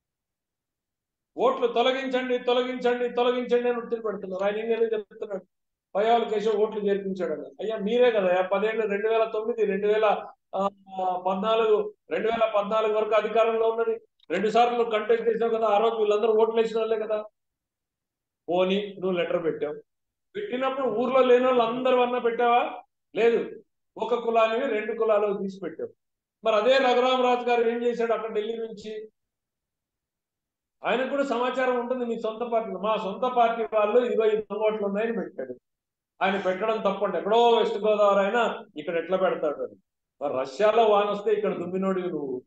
ఓట్లు తొలగించండి తొలగించండి తొలగించండి అని ఒత్తిడి పెడుతున్నారు ఆయన ఏం ఏదో చెప్తున్నాడు పయ్యావుల కేశవ్ ఓట్లు చేర్పించాడు అయ్యా మీరే కదా పదేళ్ళు రెండు వేల తొమ్మిది రెండు వేల పద్నాలుగు రెండు వేల పద్నాలుగు వరకు అధికారంలో ఉన్నది రెండు సార్లు కంటెస్ట్ చేసావు కదా ఆ రోజు వీళ్ళందరూ ఓట్లు వేసిన వాళ్ళే కదా పోనీ నువ్వు లెటర్ పెట్టావు పెట్టినప్పుడు ఊర్లో లేని వాళ్ళు అందరు అన్న పెట్టావా లేదు ఒక కులాన్ని రెండు కులాలు తీసి పెట్టావు మరి అదే రఘురామరాజు గారు ఏం చేశాడు అక్కడ ఢిల్లీ నుంచి ఆయనకు కూడా సమాచారం ఉంటుంది మీ సొంత పార్టీ మా సొంత పార్టీ వాళ్ళు ఇరవై ఐదు ఓట్లు ఉన్నాయని పెట్టాడు ఆయన పెట్టడం తప్పండి ఎక్కడో వెస్ట్ గోదావరి అయినా ఇక్కడ ఎట్లా పెడతాడు అని మరి రష్యాలో వాన వస్తే ఇక్కడ దుమ్మినోడివి నువ్వు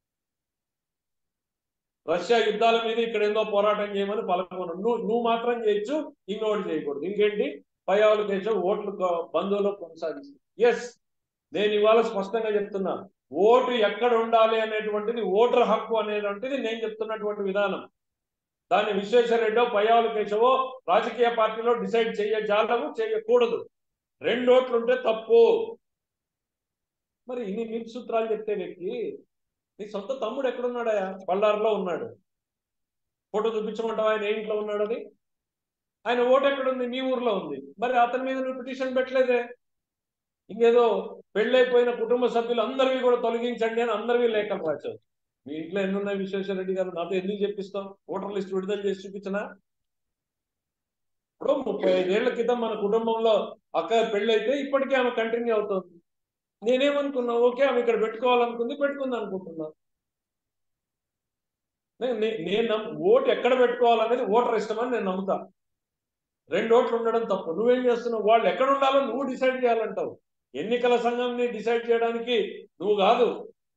రష్యా యుద్ధాల మీద ఇక్కడ ఏందో పోరాటం చేయమని పలకొను నువ్వు నువ్వు మాత్రం చేయొచ్చు ఇంకోటి చేయకూడదు ఇంకేంటి పయ్యావులు కేశవ్ ఓట్లు బంధువులు కొనసాగిస్తుంది ఎస్ నేను ఇవాళ స్పష్టంగా చెప్తున్నా ఓటు ఎక్కడ ఉండాలి అనేటువంటిది ఓటర్ హక్కు అనేటువంటిది నేను చెప్తున్నటువంటి విధానం దాన్ని విశ్వేశ్వర రెడ్డో పయ్యావుల కేశవో రాజకీయ పార్టీలో డిసైడ్ చేయజాలవు చేయకూడదు రెండు ఓట్లు ఉంటే తప్పు మరి ఇన్ని నీతి సూత్రాలు చెప్తే వ్యక్తి నీ సొంత తమ్ముడు ఎక్కడున్నాడయా బళ్ళారులో ఉన్నాడు ఫోటో చూపించమంటావా ఆయన ఏ ఇంట్లో ఉన్నాడని ఆయన ఓటు ఎక్కడుంది మీ ఊర్లో ఉంది మరి అతని మీద నువ్వు పిటిషన్ పెట్టలేదే ఇంకేదో పెళ్ళైపోయిన కుటుంబ సభ్యులు అందరివి కూడా తొలగించండి అని అందరివి లేఖలు రాశారు మీ ఇంట్లో ఎన్ని ఉన్నాయి విశ్వేశ్వర రెడ్డి గారు నాతో ఎందుకు చెప్పిస్తాం ఓటర్ లిస్ట్ విడుదల చేసి చూపించనా ఇప్పుడు ముప్పై ఐదేళ్ల క్రితం మన కుటుంబంలో అక్క పెళ్ళైతే ఇప్పటికీ ఆమె కంటిన్యూ అవుతుంది నేనేమనుకున్నా ఓకే ఆమె ఇక్కడ పెట్టుకోవాలనుకుంది పెట్టుకుంది అనుకుంటున్నా నేను ఓటు ఎక్కడ పెట్టుకోవాలనేది ఓటర్ ఇష్టమని నేను నమ్ముతా రెండు ఓట్లు ఉండడం తప్పు నువ్వేం చేస్తున్నావు వాళ్ళు ఎక్కడ ఉండాలో నువ్వు డిసైడ్ చేయాలంటావు ఎన్నికల సంఘంని డిసైడ్ చేయడానికి నువ్వు కాదు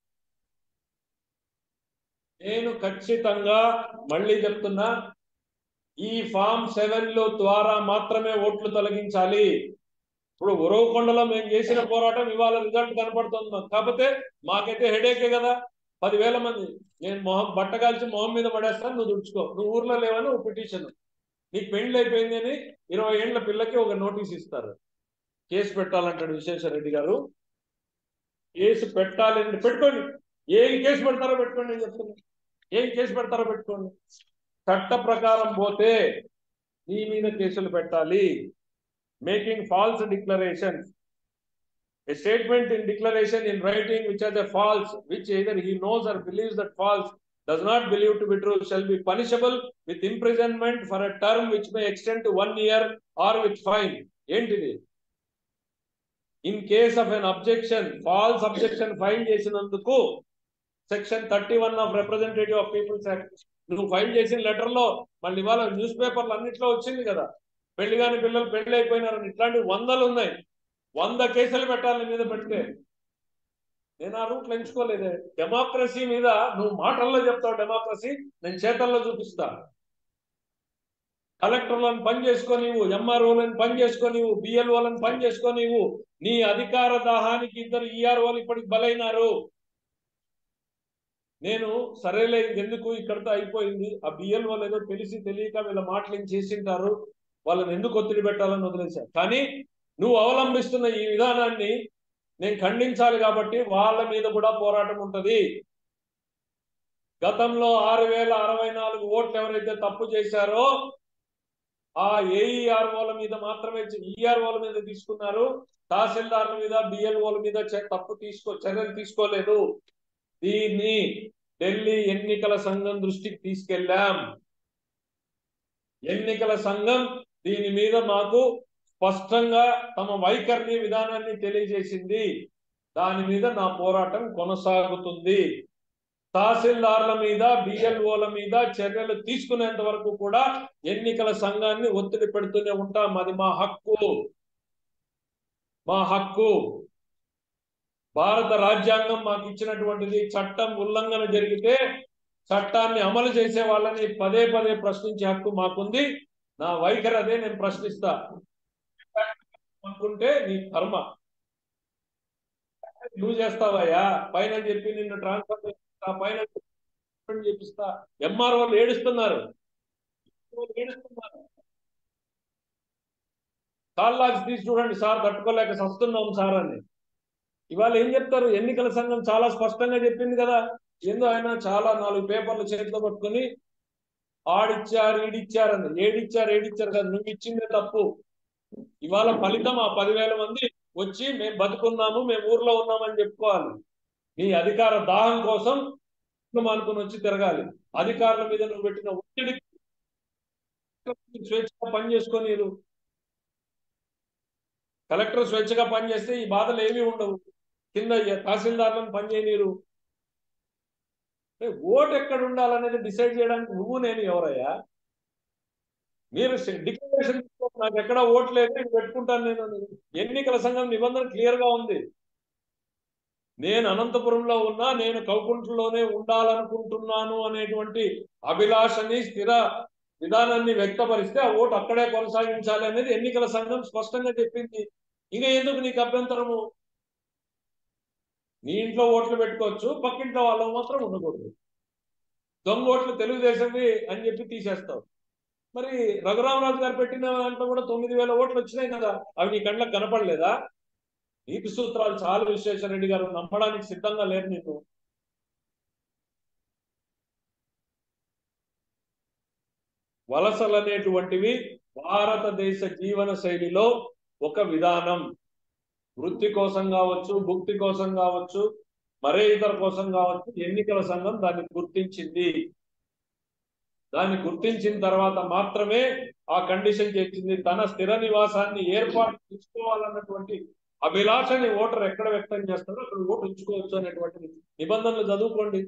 నేను ఖచ్చితంగా మళ్ళీ చెప్తున్నా ఈ ఫామ్ సెవెన్ లో ద్వారా మాత్రమే ఓట్లు తొలగించాలి ఇప్పుడు ఉరవకొండలో మేము చేసిన పోరాటం ఇవాళ రిజల్ట్ కనపడుతుంది కాకపోతే మాకైతే హెడేకే కదా పదివేల మంది నేను మొహం బట్ట కాల్చి మొహం మీద పడేస్తాను నువ్వు దుడుచుకో నువ్వు ఊర్లో లేవని ఒక పిటిషన్ నీకు పెళ్లి అయిపోయింది అని ఇరవై ఏండ్ల పిల్లకి ఒక నోటీస్ ఇస్తారు కేసు పెట్టాలంటాడు విశ్వేశ్వరరెడ్డి గారు కేసు పెట్టాలి అంటే పెట్టుకోండి ఏం కేసు పెడతారో పెట్టుకోండి నేను చెప్తున్నా ఏం కేసు పెడతారో పెట్టుకోండి చట్ట ప్రకారం పోతే నీ మీద కేసులు పెట్టాలి making false declaration A statement in declaration in writing which are the false, which either he knows or believes that false, does not believe to be true, shall be punishable with imprisonment for a term which may extend to one year or with fine. ఏంటిది in case of an objection false objection file చేసినందుకు section thirty one of representative of peoples act నువ్వు file చేసిన letter లో మళ్ళీ ఇవాళ news పేపర్లు అన్నిట్లో వచ్చింది కదా పెళ్లి కాని పిల్లలు పెళ్లి అయిపోయినారని ఇట్లాంటి వందలు ఉన్నాయి వంద కేసులు పెట్టాలి నీ మీద పెడితే నేను ఆ రూట్లు ఎంచుకోలేదే డెమోక్రసీ మీద నువ్వు మాటల్లో చెప్తావు డెమోక్రసీ నేను చేతల్లో చూపిస్తా కలెక్టర్లను పని చేసుకోనివ్వు ఎంఆర్ఓలను పని చేసుకోనివ్వు బిఎల్ఓలను పని చేసుకోనివ్వు నీ అధికార దాహానికి ఇద్దరు ఈఆర్ఓలు ఇప్పటికి బలైనారు నేను సరేలే ఇది ఎందుకు ఇక్కడితో అయిపోయింది ఆ బిఎల్ఓలు ఏదో తెలిసి తెలియక వీళ్ళ మాటలు ఏం చేసింటారు వాళ్ళని ఎందుకు ఒత్తిడి పెట్టాలని వదిలేశారు కానీ నువ్వు అవలంబిస్తున్న ఈ విధానాన్ని నేను ఖండించాలి కాబట్టి వాళ్ళ మీద కూడా పోరాటం ఉంటది గతంలో ఆరు వేల అరవై నాలుగు ఓట్లు ఎవరైతే తప్పు చేశారో ఆ ఏఈఆర్ఓల మీద మాత్రమే ఈఆర్ఓల మీద తీసుకున్నారు తహసీల్దార్ల మీద బిఎల్ఓల మీద చ- తప్పు తీసుకో చర్యలు తీసుకోలేదు దీన్ని ఢిల్లీ ఎన్నికల సంఘం దృష్టికి తీసుకెళ్ళాం ఎన్నికల సంఘం దీని మీద మాకు స్పష్టంగా తమ వైఖరిని విధానాన్ని తెలియజేసింది దాని మీద నా పోరాటం కొనసాగుతుంది తహసీల్దార్ల మీద బిఎల్ఓల మీద చర్యలు తీసుకునేంత వరకు కూడా ఎన్నికల సంఘాన్ని ఒత్తిడి పెడుతూనే ఉంటాం అది మా హక్కు మా హక్కు భారత రాజ్యాంగం మాకు ఇచ్చినటువంటిది చట్టం ఉల్లంఘన జరిగితే చట్టాన్ని అమలు చేసే వాళ్ళని పదే పదే ప్రశ్నించే హక్కు మాకుంది నా వైఖరి అదే నేను ప్రశ్నిస్తా అనుకుంటే నీ కర్మ నువ్వు చేస్తావయ్యా పైన చెప్పి నిన్ను ట్రాన్స్ఫర్ చేస్తా పైన చెప్పి చేపిస్తా ఎంఆర్ వాళ్ళు ఏడుస్తున్నారు ఏడుస్తున్నారు కాల్లాక్స్ తీసి చూడండి సార్ తట్టుకోలేక సస్తున్నాం సార్ అని ఇవాళ ఏం చెప్తారు ఎన్నికల సంఘం చాలా స్పష్టంగా చెప్పింది కదా ఏందో ఆయన చాలా నాలుగు పేపర్లు చేతిలో పట్టుకుని ఆడిచ్చారు ఈడిచ్చారని ఏడిచ్చారు ఏడిచ్చారు కదా నువ్వు ఇచ్చిందే తప్పు ఇవాళ ఫలితం ఆ పదివేల మంది వచ్చి మేము బతుకున్నాము మేము ఊర్లో ఉన్నామని చెప్పుకోవాలి నీ అధికార దాహం కోసం అనుకుని వచ్చి తిరగాలి అధికారుల మీద నువ్వు పెట్టిన ఒత్తిడి స్వేచ్ఛగా పని చేసుకొని కలెక్టర్ స్వేచ్ఛగా పనిచేస్తే ఈ బాధలు ఏమీ ఉండవు కింద తహసీల్దార్లను పనిచేయనీరు ఓటు ఎక్కడ ఉండాలనేది డిసైడ్ చేయడానికి నువ్వు నేను ఎవరయ్యా మీరు డిక్లరేషన్ నాకు ఎక్కడ ఓటు లేదు నేను పెట్టుకుంటాను నేను అని. ఎన్నికల సంఘం నిబంధన క్లియర్ గా ఉంది నేను అనంతపురంలో ఉన్నా నేను కౌకుంట్లోనే ఉండాలనుకుంటున్నాను అనేటువంటి అభిలాషని స్థిర విధానాన్ని వ్యక్తపరిస్తే ఆ ఓటు అక్కడే కొనసాగించాలి అనేది ఎన్నికల సంఘం స్పష్టంగా చెప్పింది ఇంకా ఎందుకు నీకు అభ్యంతరము నీ ఇంట్లో ఓట్లు పెట్టుకోవచ్చు పక్కింట్లో వాళ్ళకు మాత్రం ఉండకూడదు దొంగ ఓట్లు తెలుగుదేశంవి అని చెప్పి తీసేస్తావు మరి రఘురామరాజు గారు పెట్టిన దాంట్లో కూడా తొమ్మిది వేల ఓట్లు వచ్చినాయి కదా అవి నీ కళ్ళకు కనపడలేదా నీతి సూత్రాలు చాలు విశ్వేశ్వర రెడ్డి గారు నమ్మడానికి సిద్ధంగా లేరు నీకు వలసలు అనేటువంటివి భారతదేశ జీవన శైలిలో ఒక విధానం వృత్తి కోసం కావచ్చు భుక్తి కోసం కావచ్చు మరే ఇతర కోసం కావచ్చు ఎన్నికల సంఘం దాన్ని గుర్తించింది దాన్ని గుర్తించిన తర్వాత మాత్రమే ఆ కండిషన్ చేసింది తన స్థిర నివాసాన్ని ఏర్పాటు చేసుకోవాలన్నటువంటి అభిలాషని ఓటర్ ఎక్కడ వ్యక్తం చేస్తారో అక్కడ ఓటు ఉంచుకోవచ్చు అనేటువంటి నిబంధనలు చదువుకోండి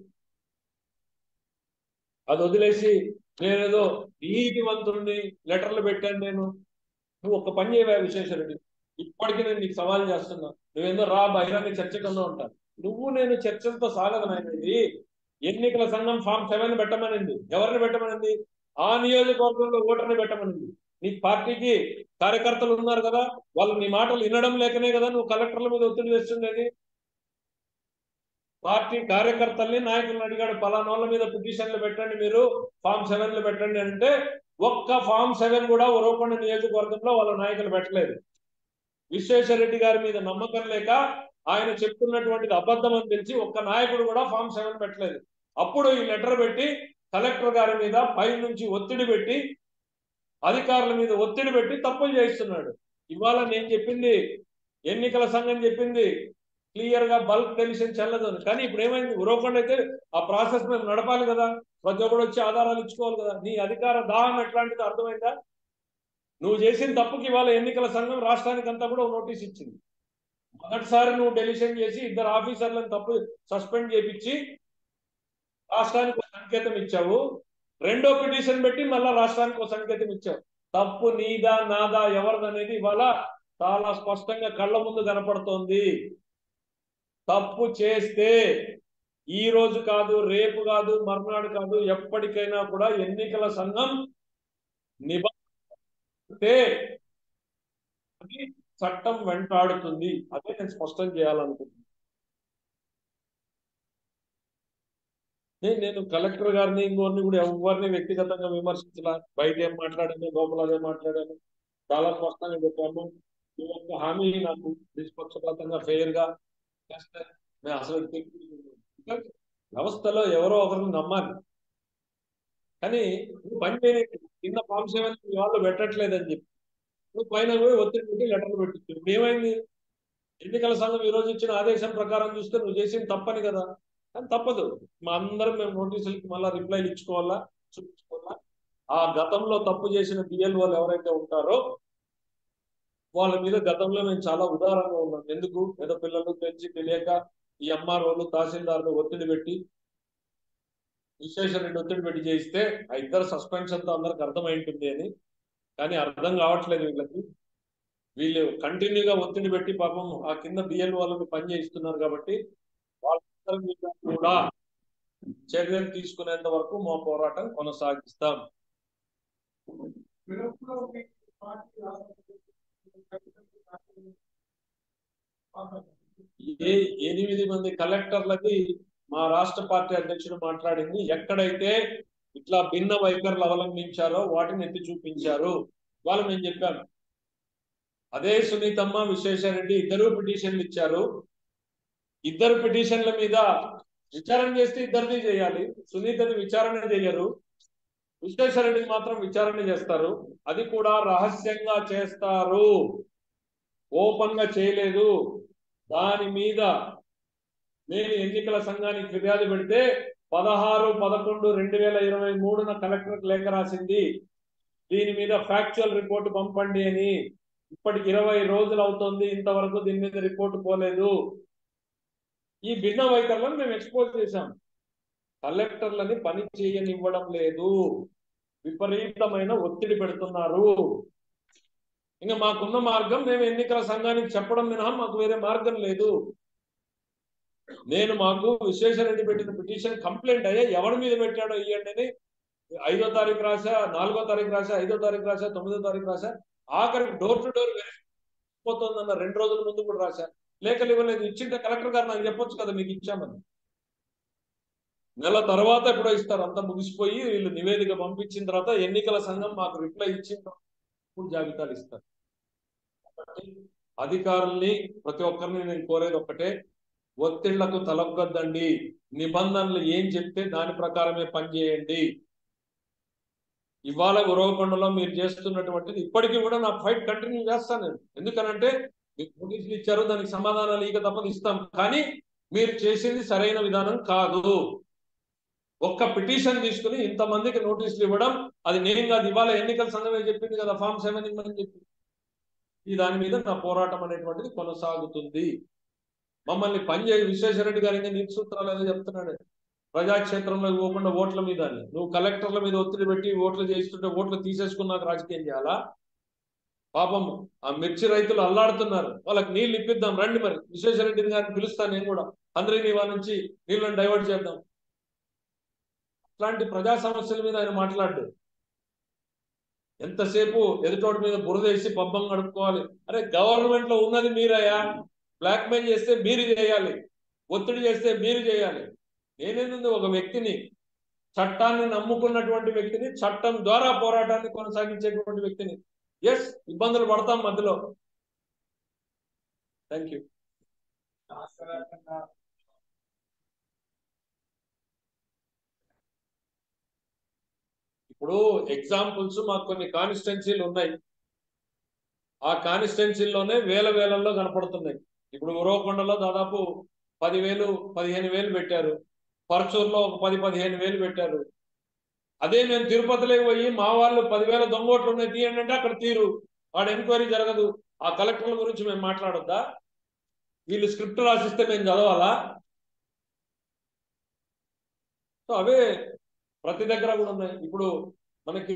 అది వదిలేసి నేనేదో నీతివంతుడిని లెటర్లు పెట్టాను నేను నువ్వు ఒక పని చేయవా విశేషరెడ్డి ఇప్పటికీ నేను నీకు సవాల్ చేస్తున్నా నువ్వేందో రా బహిరంగ చర్చకన్నా ఉంటాను నువ్వు నేను చర్చలతో సాగదు నాయనది ఎన్నికల సంఘం ఫామ్ సెవెన్ పెట్టమనింది ఎవరిని పెట్టమనింది ఆ నియోజకవర్గంలో ఓటర్ని పెట్టమనింది నీ పార్టీకి కార్యకర్తలు ఉన్నారు కదా వాళ్ళు నీ మాటలు వినడం లేకనే కదా నువ్వు కలెక్టర్ల మీద ఒత్తిడి తెస్తుండేది పార్టీ కార్యకర్తల్ని నాయకులను అడిగాడు పలానా వాళ్ళ మీద పిటిషన్లు పెట్టండి మీరు ఫామ్ సెవెన్లు పెట్టండి అంటే ఒక్క ఫామ్ సెవెన్ కూడా ఉరవకొండ నియోజకవర్గంలో వాళ్ళ నాయకులు పెట్టలేదు విశ్వేశ్వరరెడ్డి గారి మీద నమ్మకం లేక ఆయన చెప్తున్నటువంటిది అబద్ధం అని తెలిసి ఒక్క నాయకుడు కూడా ఫామ్ సెవెన్ పెట్టలేదు అప్పుడు ఈ లెటర్ పెట్టి కలెక్టర్ గారి మీద పై నుంచి ఒత్తిడి పెట్టి అధికారుల మీద ఒత్తిడి పెట్టి తప్పులు చేయిస్తున్నాడు ఇవాళ నేను చెప్పింది ఎన్నికల సంఘం చెప్పింది క్లియర్ గా బల్క్ డెలిషన్ చెల్లదు అని కానీ ఇప్పుడు ఏమైంది ఉరవకుండా అయితే ఆ ప్రాసెస్ మేము నడపాలి కదా ప్రతి ఒక్కడు వచ్చి ఆధారాలు ఇచ్చుకోవాలి కదా నీ అధికార దాహం ఎట్లాంటిదో అర్థమైందా నువ్వు చేసిన తప్పుకి ఇవాళ ఎన్నికల సంఘం రాష్ట్రానికి అంతా కూడా నోటీస్ ఇచ్చింది మొదటిసారి నువ్వు డెలిషన్ చేసి ఇద్దరు ఆఫీసర్లను తప్పు సస్పెండ్ చేపించి రాష్ట్రానికి ఒక సంకేతం ఇచ్చావు రెండో పిటిషన్ పెట్టి మళ్ళా రాష్ట్రానికి ఒక సంకేతం ఇచ్చావు తప్పు నీదా నాదా ఎవరిదనేది ఇవాళ చాలా స్పష్టంగా కళ్ళ ముందు కనపడుతోంది తప్పు చేస్తే ఈ రోజు కాదు రేపు కాదు మర్నాడు కాదు ఎప్పటికైనా కూడా ఎన్నికల సంఘం నిబంధన అది చట్టం వెంటాడుతుంది అదే నేను స్పష్టం చేయాలనుకుంటున్నాను నేను నేను కలెక్టర్ గారిని ఇంకోరిని కూడా ఎవరిని వ్యక్తిగతంగా విమర్శించలా బయట ఏం మాట్లాడాను లోపల అదే మాట్లాడాను చాలా స్పష్టంగా చెప్పాము ఈ యొక్క హామీ నాకు నిష్పక్షపాతంగా ఫెయిర్ గా చేస్తే నేను అసలు because వ్యవస్థలో ఎవరో ఒకరిని నమ్మాలి కానీ నువ్వు పని చేయని కింద ఫామ్ సెవెన్ వాళ్ళు పెట్టట్లేదని చెప్పి నువ్వు పైన పోయి ఒత్తిడి పెట్టి లెటర్లు పెట్టించు ఇప్పుడు ఏమైంది ఎన్నికల సంఘం ఈ రోజు ఇచ్చిన ఆదేశం ప్రకారం చూస్తే నువ్వు చేసింది తప్పని కదా కానీ తప్పదు మా అందరం మేము నోటీసులకి మళ్ళీ రిప్లైలు ఇచ్చుకోవాలా చూపించుకోవాలా ఆ గతంలో తప్పు చేసిన బిఎల్ఓలు ఎవరైతే ఉంటారో వాళ్ళ మీద గతంలో మేము చాలా ఉదారంగా ఉన్నాం ఎందుకు ఏదో పిల్లలు తెలిసి తెలియక ఈ ఎంఆర్ఓలు తహసీల్దార్లు ఒత్తిడి పెట్టి విశ్వేశ్వర రెడ్డి ఒత్తిడి పెట్టి చేయిస్తే ఆ ఇద్దరు సస్పెన్షన్ తో అందరికి అర్థమై ఉంటుంది అని కానీ అర్థం కావట్లేదు వీళ్ళకి వీళ్ళు కంటిన్యూగా ఒత్తిడి పెట్టి పాపం ఆ కింద బిఎల్ వాళ్ళని పని చేయిస్తున్నారు కాబట్టి వాళ్ళందరి మీద కూడా చర్యలు తీసుకునేంత వరకు మా పోరాటం కొనసాగిస్తాం ఏ ఎనిమిది మంది కలెక్టర్లకి మా రాష్ట్ర పార్టీ అధ్యక్షుడు మాట్లాడింది ఎక్కడైతే ఇట్లా భిన్న వైఖరులు అవలంబించారో వాటిని ఎత్తి చూపించారు వాళ్ళు మేము చెప్పాను అదే సునీతమ్మ విశ్వేశ్వరరెడ్డి ఇద్దరు పిటిషన్లు ఇచ్చారు ఇద్దరు పిటిషన్ల మీద విచారణ చేస్తే ఇద్దరిది చేయాలి సునీతని విచారణ చేయరు విశ్వేశ్వరరెడ్డిని మాత్రం విచారణ చేస్తారు అది కూడా రహస్యంగా చేస్తారు ఓపెన్ గా చేయలేదు దాని మీద నేను ఎన్నికల సంఘానికి ఫిర్యాదు పెడితే పదహారు పదకొండు రెండు వేల ఇరవై మూడున కలెక్టర్ లేఖ రాసింది దీని మీద ఫ్యాక్చువల్ రిపోర్ట్ పంపండి అని ఇప్పటికి ఇరవై రోజులు అవుతుంది ఇంతవరకు దీని మీద రిపోర్ట్ పోలేదు ఈ భిన్న వైఖరులను మేము ఎక్స్పోజ్ చేశాం కలెక్టర్లని పని చేయనివ్వడం లేదు విపరీతమైన ఒత్తిడి పెడుతున్నారు ఇంకా మాకున్న మార్గం మేము ఎన్నికల సంఘానికి చెప్పడం మినహా మాకు వేరే మార్గం లేదు నేను మాకు విశ్వేశ్వరరెడ్డి పెట్టిన పిటిషన్ కంప్లైంట్ అయ్యా ఎవరి మీద పెట్టాడో ఇవ్వండి అని ఐదో తారీఖు రాసా నాలుగో తారీఖు రాసా ఐదో తారీఖు రాసా తొమ్మిదో తారీఖు రాసా ఆఖరికి డోర్ టు డోర్ పోతుందన్న రెండు రోజుల ముందు కూడా రాసా లేఖలు ఇవ్వలేదు ఇచ్చింటే కలెక్టర్ గారు నాకు చెప్పొచ్చు కదా మీకు ఇచ్చామని నెల తర్వాత ఎప్పుడో ఇస్తారు అంతా ముగిసిపోయి వీళ్ళు నివేదిక పంపించిన తర్వాత ఎన్నికల సంఘం మాకు రిప్లై ఇచ్చిన తర్వాత జాబితాలు ఇస్తారు కాబట్టి అధికారుల్ని ప్రతి ఒక్కరిని నేను కోరేది ఒక్కటే ఒత్తిళ్లకు తలొగ్గద్దండి నిబంధనలు ఏం చెప్తే దాని ప్రకారమే పనిచేయండి ఇవాళ ఉరవకొండలో మీరు చేస్తున్నటువంటిది ఇప్పటికీ కూడా నా ఫైట్ కంటిన్యూ చేస్తాను నేను ఎందుకనంటే మీకు నోటీసులు ఇచ్చారు దానికి సమాధానాలు ఇక తప్పదు ఇస్తాం కానీ మీరు చేసేది సరైన విధానం కాదు ఒక్క పిటిషన్ తీసుకుని ఇంతమందికి నోటీసులు ఇవ్వడం అది నేను కాదు ఇవాళ ఎన్నికల సంఘమే చెప్పింది కదా ఫామ్ సెవెన్ ఇమ్మని చెప్పి ఈ దాని మీద నా పోరాటం అనేటువంటిది కొనసాగుతుంది మమ్మల్ని పనిచేయ విశ్వేశ్వరరెడ్డి గారి ఇంకా నీతి సూత్రాలు ఏదో చెప్తున్నాడు ప్రజాక్షేత్రంలో పోకుండా ఓట్ల మీద అని. నువ్వు కలెక్టర్ల మీద ఒత్తిడి పెట్టి ఓట్లు చేస్తుంటే ఓట్లు తీసేసుకున్నాక రాజకీయం చేయాలా పాపం ఆ మిర్చి రైతులు అల్లాడుతున్నారు వాళ్ళకి నీళ్లు ఇప్పిద్దాం రండి మరి విశ్వేశ్వరరెడ్డి గారిని పిలుస్తాను నేను కూడా అందరి నీవా నుంచి నీళ్ళని డైవర్ట్ చేద్దాం అట్లాంటి ప్రజా సమస్యల మీద ఆయన మాట్లాడు ఎంతసేపు ఎదుటోటి మీద బురదేసి పబ్బం గడుపుకోవాలి అరే గవర్నమెంట్ లో ఉన్నది మీరయ్యా బ్లాక్ మెయిల్ చేస్తే మీరు చేయాలి ఒత్తిడి చేస్తే మీరు చేయాలి నేనేంది ఒక వ్యక్తిని చట్టాన్ని నమ్ముకున్నటువంటి వ్యక్తిని చట్టం ద్వారా పోరాటాన్ని కొనసాగించేటువంటి వ్యక్తిని ఎస్ ఇబ్బందులు పడతాం మధ్యలో థ్యాంక్ యూ రాష్ట్ర వ్యాప్తంగా ఇప్పుడు ఎగ్జాంపుల్స్ మాకు కొన్ని కాన్స్టిట్యున్సీలు ఉన్నాయి ఆ కాన్స్టిట్యున్సీల్లోనే వేల వేలల్లో కనపడుతున్నాయి ఇప్పుడు ఉరవకొండలో దాదాపు పదివేలు పదిహేను వేలు పెట్టారు పరచూరులో ఒక పది పదిహేను వేలు పెట్టారు అదే మేము తిరుపతిలోకి పోయి మా వాళ్ళు పదివేల దొంగోట్లు ఉన్నాయి తీయండి అంటే అక్కడ తీరు వాడు ఎంక్వైరీ జరగదు ఆ కలెక్టర్ల గురించి మేము మాట్లాడొద్దా వీళ్ళు స్క్రిప్ట్ రాసిస్తే మేము చదవాలా సో అవే ప్రతి దగ్గర కూడా ఉన్నాయి ఇప్పుడు మనకి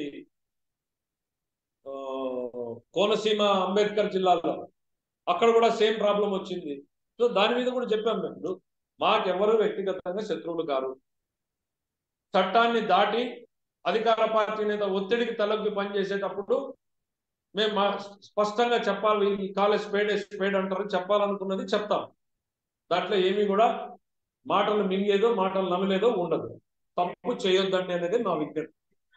ఆ, కోనసీమ అంబేద్కర్ జిల్లాలో అక్కడ కూడా సేమ్ ప్రాబ్లం వచ్చింది సో దాని మీద కూడా చెప్పాం మేము ఇప్పుడు మాకెవరు వ్యక్తిగతంగా శత్రువులు కారు చట్టాన్ని దాటి అధికార పార్టీ నేత ఒత్తిడికి తలొగ్గి పనిచేసేటప్పుడు మేము మా స్పష్టంగా చెప్పాలి ఈ కాలేజ్ స్పేడ్ స్పేడ్ అంటారు చెప్పాలనుకున్నది చెప్తాం దాంట్లో ఏమీ కూడా మాటలు మింగేదో మాటలు నమ్మలేదో ఉండదు తప్పు చేయొద్దండి అనేది నా విజ్ఞప్తి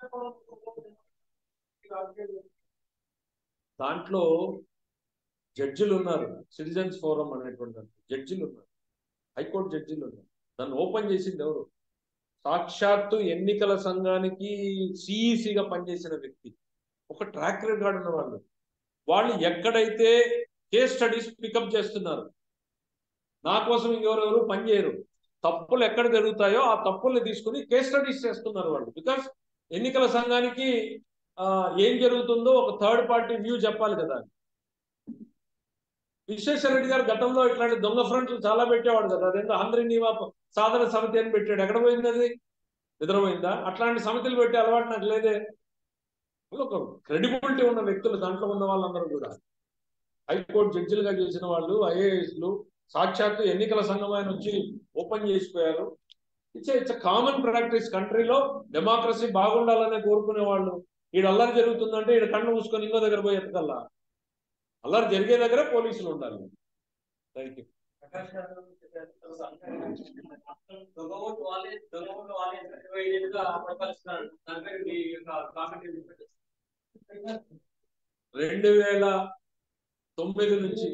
దాంట్లో జడ్జిలు ఉన్నారు సిటిజన్స్ ఫోరం అనేటువంటి జడ్జిలు ఉన్నారు హైకోర్టు జడ్జిలు ఉన్నారు దాన్ని ఓపెన్ చేసింది ఎవరు సాక్షాత్తు ఎన్నికల సంఘానికి సిఈసిగా పనిచేసిన వ్యక్తి ఒక ట్రాక్ రికార్డ్ ఉన్న వాళ్ళు వాళ్ళు ఎక్కడైతే కేస్ స్టడీస్ పికప్ చేస్తున్నారు నా కోసం ఇంకెవరెవరు పనిచేయరు తప్పులు ఎక్కడ జరుగుతాయో ఆ తప్పుల్ని తీసుకుని కేస్ స్టడీస్ చేస్తున్నారు వాళ్ళు బికాస్ ఎన్నికల సంఘానికి ఆ, ఏం జరుగుతుందో ఒక థర్డ్ పార్టీ వ్యూ చెప్పాలి కదా విశ్వేశ్వర రెడ్డి గారు గతంలో ఇట్లాంటి దొంగ ఫ్రంట్లు చాలా పెట్టేవాడు కదా అదేంటో ఆంధ్ర నివా సాధన సమితి అని పెట్టాడు ఎక్కడ పోయింది అది నిద్రపోయిందా అట్లాంటి సమితులు పెట్టే అలవాటు నాకు లేదే ఒక క్రెడిబిలిటీ ఉన్న వ్యక్తులు దాంట్లో ఉన్న వాళ్ళందరూ కూడా హైకోర్టు జడ్జిలుగా చేసిన వాళ్ళు ఐఏఎస్లు సాక్షాత్తు ఎన్నికల సంఘం ఆయన వచ్చి ఓపెన్ చేసిపోయారు ఇట్స్ ఇట్స్ కామన్ ప్రాక్టీస్ కంట్రీలో డెమోక్రసీ బాగుండాలనే కోరుకునే వాళ్ళు ఈడ అల్లరి జరుగుతుందంటే ఈడ కళ్ళు మూసుకొని ఇంకో దగ్గర పోయి ఎత్తకల్లా అల్లరి జరిగే దగ్గర పోలీసులు ఉండాలి థ్యాంక్ యూ ప్రకాష్ గారు చెప్పారు. దొంగ ఓటు వాళ్ళే దొంగ ఓటు వాళ్ళే ఇరవై ఐదేళ్ళుగా పరిపాలిస్తున్నారు దానిపై మీ యొక్క కామెంట్ ఏంటి? రెండు వేల తొమ్మిది నుంచి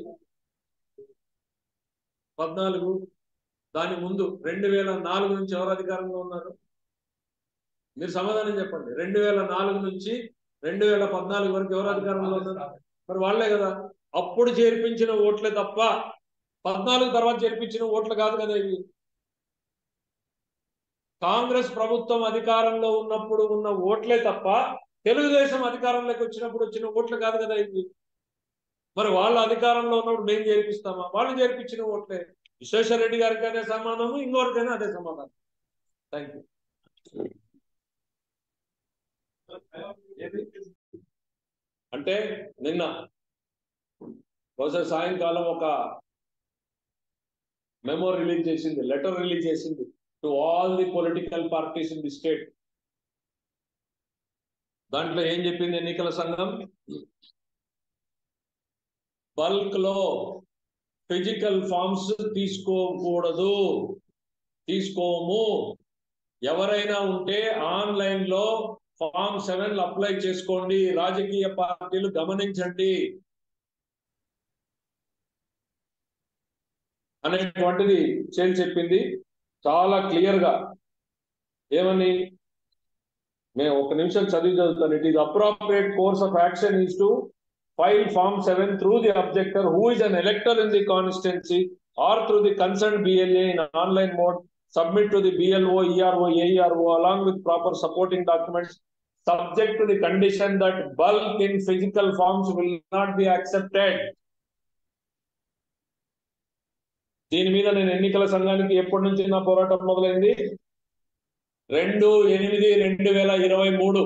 పద్నాలుగు దాని ముందు రెండు వేల నాలుగు నుంచి ఎవరు అధికారంలో ఉన్నారు మీరు సమాధానం చెప్పండి రెండు వేల నాలుగు నుంచి రెండు వేల పద్నాలుగు వరకు ఎవరు అధికారంలో ఉన్నారు మరి వాళ్ళే కదా అప్పుడు చేర్పించిన ఓట్లే తప్ప పద్నాలుగు తర్వాత చేర్పించిన ఓట్లు కాదు కదా ఇవి కాంగ్రెస్ ప్రభుత్వం అధికారంలో ఉన్నప్పుడు ఉన్న ఓట్లే తప్ప తెలుగుదేశం అధికారంలోకి వచ్చినప్పుడు వచ్చిన ఓట్లు కాదు కదా ఇవి మరి వాళ్ళ అధికారంలో ఉన్నప్పుడు మేము చేర్పిస్తామా వాళ్ళు చేర్పించిన ఓట్లే విశ్వేశ్వర రెడ్డి గారికి అదే సమాధానం ఇంకొకరికైనా అదే సమాధానం థ్యాంక్ యూ అంటే నిన్న బహుశా సాయంకాలం ఒక మెమో రిలీజ్ చేసింది లెటర్ రిలీజ్ చేసింది to all the political parties in the state దాంట్లో ఏం చెప్పింది ఎన్నికల సంఘం బల్క్ లో ఫిజికల్ ఫార్మ్స్ తీసుకోకూడదు తీసుకోము ఎవరైనా ఉంటే ఆన్లైన్ లో ఫామ్ సెవెన్ అప్లై చేసుకోండి రాజకీయ పార్టీలు గమనించండి అనేటువంటిది చేసి చెప్పింది చాలా క్లియర్ గా ఏమని నేను ఒక నిమిషం చదివి చదువుతాను it is appropriate course of action is to file form seven through the objector who is an elector in the constituency or through the concern BLA in online mode submit to the BLO, ERO, AERO along with proper supporting documents subject to the condition that bulk in physical forms will not be accepted. దీని మీద నేను ఎన్నికల సంఘానికి ఎప్పటి నుంచి నా పోరాటం మొదలైంది రెండు ఎనిమిది రెండు వేల ఇరవై మూడు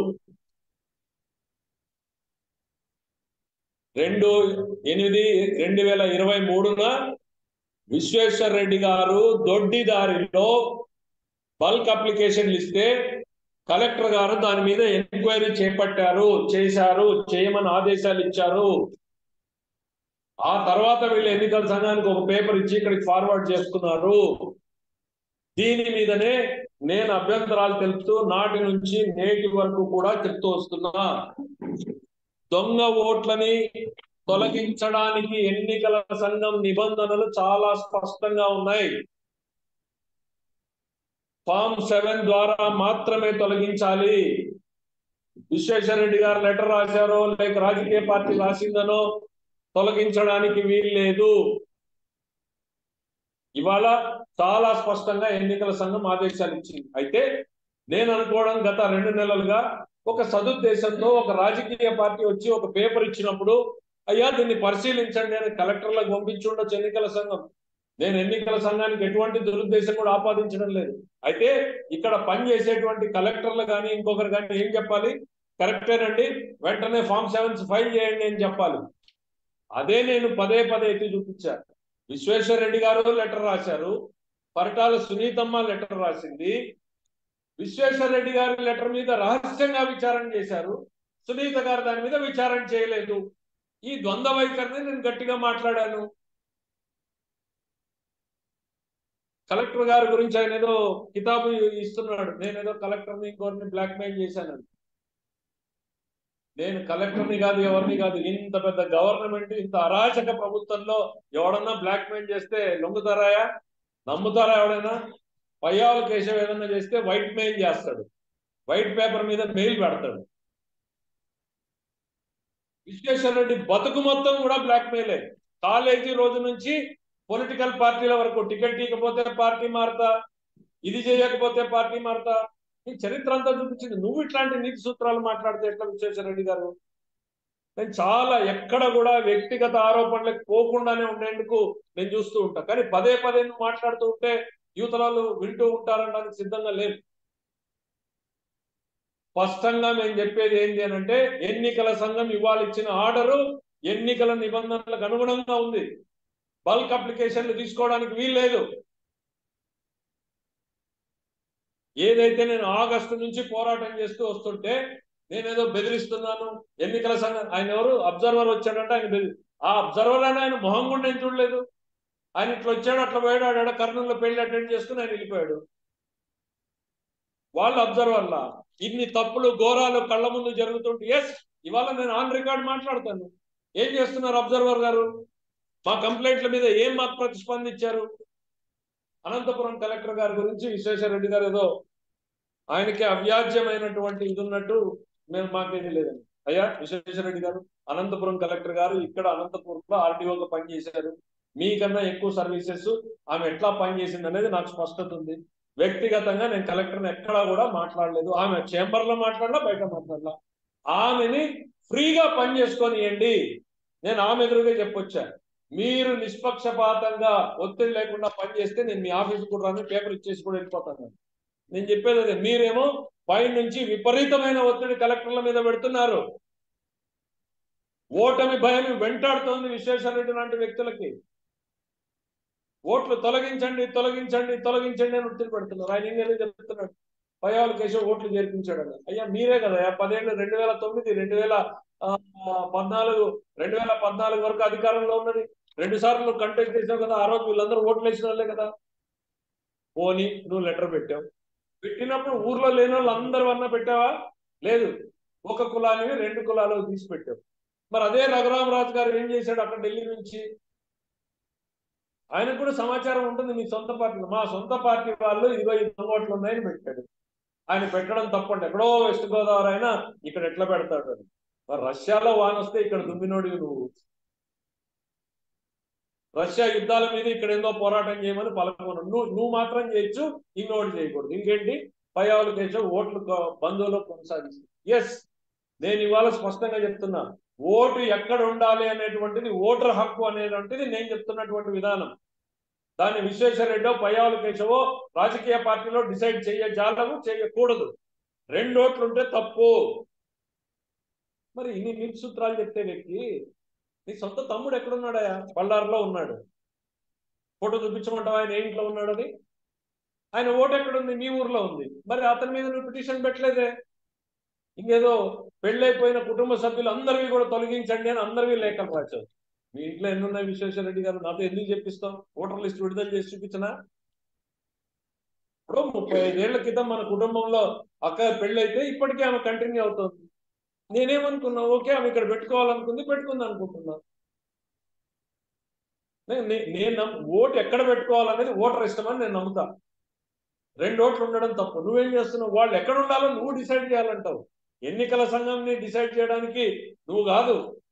రెండు ఎనిమిది రెండు వేల ఇరవై మూడున విశ్వేశ్వర్ రెడ్డి గారు దొడ్డిదారిలో బల్క్ అప్లికేషన్లు ఇస్తే కలెక్టర్ గారు దాని మీద ఎంక్వైరీ చేపట్టారు చేశారు చేయమని ఆదేశాలు ఇచ్చారు ఆ తర్వాత వీళ్ళు ఎన్నికల సంఘానికి ఒక పేపర్ ఇచ్చి ఇక్కడికి ఫార్వర్డ్ చేసుకున్నారు దీని మీదనే నేను అభ్యంతరాలు తెలుపుతూ నాటి నుంచి నేటి వరకు కూడా చెప్తూ వస్తున్నా దొంగ ఓట్లని తొలగించడానికి ఎన్నికల సంఘం నిబంధనలు చాలా స్పష్టంగా ఉన్నాయి ఫామ్ సెవెన్ ద్వారా మాత్రమే తొలగించాలి విశ్వేశ్వరరెడ్డి గారు లెటర్ రాశారో లేక రాజకీయ పార్టీ రాసిందనో తొలగించడానికి వీల్లేదు ఇవాళ చాలా స్పష్టంగా ఎన్నికల సంఘం ఆదేశాలు ఇచ్చింది అయితే నేను అనుకోవడం గత రెండు నెలలుగా ఒక సదుద్దేశంతో ఒక రాజకీయ పార్టీ వచ్చి ఒక పేపర్ ఇచ్చినప్పుడు అయ్యా దీన్ని పరిశీలించండి అని కలెక్టర్లకు పంపించి ఉండొచ్చు ఎన్నికల సంఘం నేను ఎన్నికల సంఘానికి ఎటువంటి దురుద్దేశం కూడా ఆపాదించడం లేదు అయితే ఇక్కడ పనిచేసేటువంటి కలెక్టర్లు కానీ ఇంకొకరు కానీ ఏం చెప్పాలి కరెక్టేనండి వెంటనే ఫామ్ సెవెన్స్ ఫైల్ చేయండి అని చెప్పాలి అదే నేను పదే పదే ఎత్తి చూపించాను విశ్వేశ్వర రెడ్డి గారు లెటర్ రాశారు పరిటాల సునీతమ్మ లెటర్ రాసింది విశ్వేశ్వర రెడ్డి గారి లెటర్ మీద రహస్యంగా విచారణ చేశారు సునీత గారు దాని మీద విచారణ చేయలేదు ఈ ద్వంద్వ వైఖరిని నేను గట్టిగా మాట్లాడాను కలెక్టర్ గారి గురించి ఆయన ఏదో కితాబు ఇస్తున్నాడు నేను ఏదో కలెక్టర్ని ఇంకోరిని బ్లాక్ మెయిల్ చేశాను నేను కలెక్టర్ని కాదు ఎవరిని కాదు ఇంత పెద్ద గవర్నమెంట్ ఇంత అరాచక ప్రభుత్వంలో ఎవడన్నా బ్లాక్ మెయిల్ చేస్తే లొంగుతారాయా నమ్ముతారా ఎవడైనా పయ్యావుల కేశవ్ ఏదన్నా చేస్తే వైట్ మెయిల్ చేస్తాడు వైట్ పేపర్ మీద మెయిల్ పెడతాడు విశ్వేశ్వర రెడ్డి బతుకు మొత్తం కూడా బ్లాక్ మెయిలే కాలేజీ రోజు నుంచి పొలిటికల్ పార్టీల వరకు టికెట్ ఇకపోతే పార్టీ మారుతా ఇది చేయకపోతే పార్టీ మారుతా నీ చరిత్ర అంతా చూపించింది నువ్వు ఇట్లాంటి నీతి సూత్రాలు మాట్లాడితే ఎట్లా విశ్వేశ్వర రెడ్డి గారు నేను చాలా ఎక్కడ కూడా వ్యక్తిగత ఆరోపణలకు పోకుండానే ఉండేందుకు నేను చూస్తూ ఉంటా కానీ పదే పదే నువ్వు మాట్లాడుతూ ఉంటే యువతరాలు వింటూ ఉంటారనడానికి సిద్ధంగా లేదు స్పష్టంగా మేము చెప్పేది ఏంటి అని అంటే ఎన్నికల సంఘం ఇవాళ ఇచ్చిన ఆర్డరు ఎన్నికల నిబంధనలకు అనుగుణంగా ఉంది బల్క్ అప్లికేషన్లు తీసుకోవడానికి వీల్లేదు ఏదైతే నేను ఆగస్టు నుంచి పోరాటం చేస్తూ వస్తుంటే నేనేదో బెదిరిస్తున్నాను ఎన్నికల సంఘం ఆయన ఎవరు అబ్జర్వర్ వచ్చాడంటే ఆయన బెదిరి ఆ అబ్జర్వర్ అని ఆయన మొహం కూడా నేను చూడలేదు ఆయన ఇట్లా వచ్చాడు అట్లా పోయాడు ఆడ కర్నూలులో పెళ్లి అటెండ్ చేసుకుని ఆయన వెళ్ళిపోయాడు వాళ్ళు అబ్జర్వర్లా ఇన్ని తప్పులు ఘోరాలు కళ్ళ ముందు జరుగుతుంటే ఎస్ ఇవాళ నేను ఆన్ రికార్డ్ మాట్లాడతాను ఏం చేస్తున్నారు అబ్జర్వర్ గారు మా కంప్లైంట్ల మీద ఏం మాకు ప్రతిస్పందించారు అనంతపురం కలెక్టర్ గారి గురించి విశ్వేశ్వర రెడ్డి గారు ఏదో ఆయనకి అవ్యాజ్యమైనటువంటి ఇది ఉన్నట్టు మేము మాకేమీ లేదండి అయ్యా విశ్వేశ్వర రెడ్డి గారు అనంతపురం కలెక్టర్ గారు ఇక్కడ అనంతపురంలో ఆర్టీఓగా పనిచేశారు మీకన్నా ఎక్కువ సర్వీసెస్ ఆమె ఎట్లా పనిచేసింది అనేది నాకు స్పష్టత ఉంది వ్యక్తిగతంగా నేను కలెక్టర్ని ఎక్కడా కూడా మాట్లాడలేదు ఆమె చేంబర్ లో మాట్లాడలా బయట మాట్లాడలా ఆమెని ఫ్రీగా పని చేసుకొని ఇవ్వండి నేను ఆమె ఎదురుగా చెప్పొచ్చా మీరు నిష్పక్షపాతంగా ఒత్తిడి లేకుండా పని చేస్తే నేను మీ ఆఫీస్ కూడా రాని పేపర్ ఇచ్చేసి కూడా వెళ్ళిపోతాను నేను చెప్పేది అదే మీరేమో పై నుంచి విపరీతమైన ఒత్తిడి కలెక్టర్ల మీద పెడుతున్నారు ఓటమి భయం వెంటాడుతోంది విశ్వేశ్వర రెడ్డి లాంటి వ్యక్తులకి ఓట్లు తొలగించండి తొలగించండి తొలగించండి అని ఒత్తిడి పెడుతున్నారు ఆయన ఇంకేదో చెప్తున్నాడు పయ్యావుల కేశవ్ ఓట్లు చేర్పించాడు అని అయ్యా మీరే కదా పదేళ్ళు రెండు వేల తొమ్మిది రెండు వేల పద్నాలుగు రెండు వేల పద్నాలుగు వరకు అధికారంలో ఉన్నది రెండు సార్లు కంటెస్ట్ చేసావు కదా ఆ రోజు వీళ్ళందరూ ఓట్లు వేసిన వాళ్ళే కదా పోని నువ్వు లెటర్ పెట్టావు పెట్టినప్పుడు ఊర్లో లేని వాళ్ళు అందరూ అన్న పెట్టావా లేదు ఒక కులాన్ని రెండు కులాలు తీసి పెట్టావు మరి అదే రఘురామరాజు గారు ఏం చేశాడు అక్కడ ఢిల్లీ నుంచి ఆయనకు కూడా సమాచారం ఉంటుంది మీ సొంత పార్టీ మా సొంత పార్టీ వాళ్ళు ఇదిగో ఈ ఓట్లు ఉన్నాయని పెట్టాడు ఆయన పెట్టడం తప్పండి ఎక్కడో వెస్ట్ గోదావరి అయినా ఇక్కడ ఎట్లా పెడతాడు అని మరి రష్యాలో వాన వస్తే ఇక్కడ దుమ్మినోడి నువ్వు రష్యా యుద్ధాల మీద ఇక్కడ ఏందో పోరాటం చేయమని పలకొను నువ్వు నువ్వు మాత్రం చేయొచ్చు ఇంకోటి చేయకూడదు ఇంకేంటి పయ్యావులు కేశవ్ ఓట్లు బంధువులు కొనసాగిస్తుంది ఎస్ నేను ఇవాళ స్పష్టంగా చెప్తున్నా ఓటు ఎక్కడ ఉండాలి అనేటువంటిది ఓటర్ హక్కు అనేటువంటిది నేను చెప్తున్నటువంటి విధానం దాన్ని విశ్వేశ్వర రెడ్డో పయ్యావుల కేశవో రాజకీయ పార్టీలో డిసైడ్ చేయజాలము చేయకూడదు రెండు ఓట్లు ఉంటే తప్పు మరి ఇన్ని నీతి సూత్రాలు చెప్తే వ్యక్తి నీ సొంత తమ్ముడు ఎక్కడున్నాడయా బళ్ళారులో ఉన్నాడు ఫోటో చూపించమంటావా ఆయన ఏ ఇంట్లో ఉన్నాడని ఆయన ఓటు ఎక్కడుంది మీ ఊర్లో ఉంది మరి అతని మీద నువ్వు పిటిషన్ పెట్టలేదే ఇంకేదో పెళ్ళైపోయిన కుటుంబ సభ్యులు అందరివి కూడా తొలగించండి అని అందరివి లేఖలు రాశారు మీ ఇంట్లో ఎన్ని ఉన్నాయి విశ్వేశ్వర రెడ్డి గారు నాతో ఎందుకు చెప్పిస్తాం ఓటర్ లిస్ట్ విడుదల చేసి చూపించనా ఇప్పుడు ముప్పై ఐదేళ్ల క్రితం మన కుటుంబంలో అక్క పెళ్లి అయితే ఇప్పటికీ ఆమె కంటిన్యూ అవుతుంది నేనేమనుకున్నా ఓకే ఆమె ఇక్కడ పెట్టుకోవాలనుకుంది పెట్టుకుంది అనుకుంటున్నా నే- నే- నేను నమ్ము- ఓటు ఎక్కడ పెట్టుకోవాలనేది ఓటర్ ఇష్టమని నేను నమ్ముతా రెండు ఓట్లు ఉండడం తప్పు నువ్వేం చేస్తున్నావు వాళ్ళు ఎక్కడ ఉండాలో నువ్వు డిసైడ్ చేయాలంటావు ఎన్నికల సంఘంని డిసైడ్ చేయడానికి నువ్వు కాదు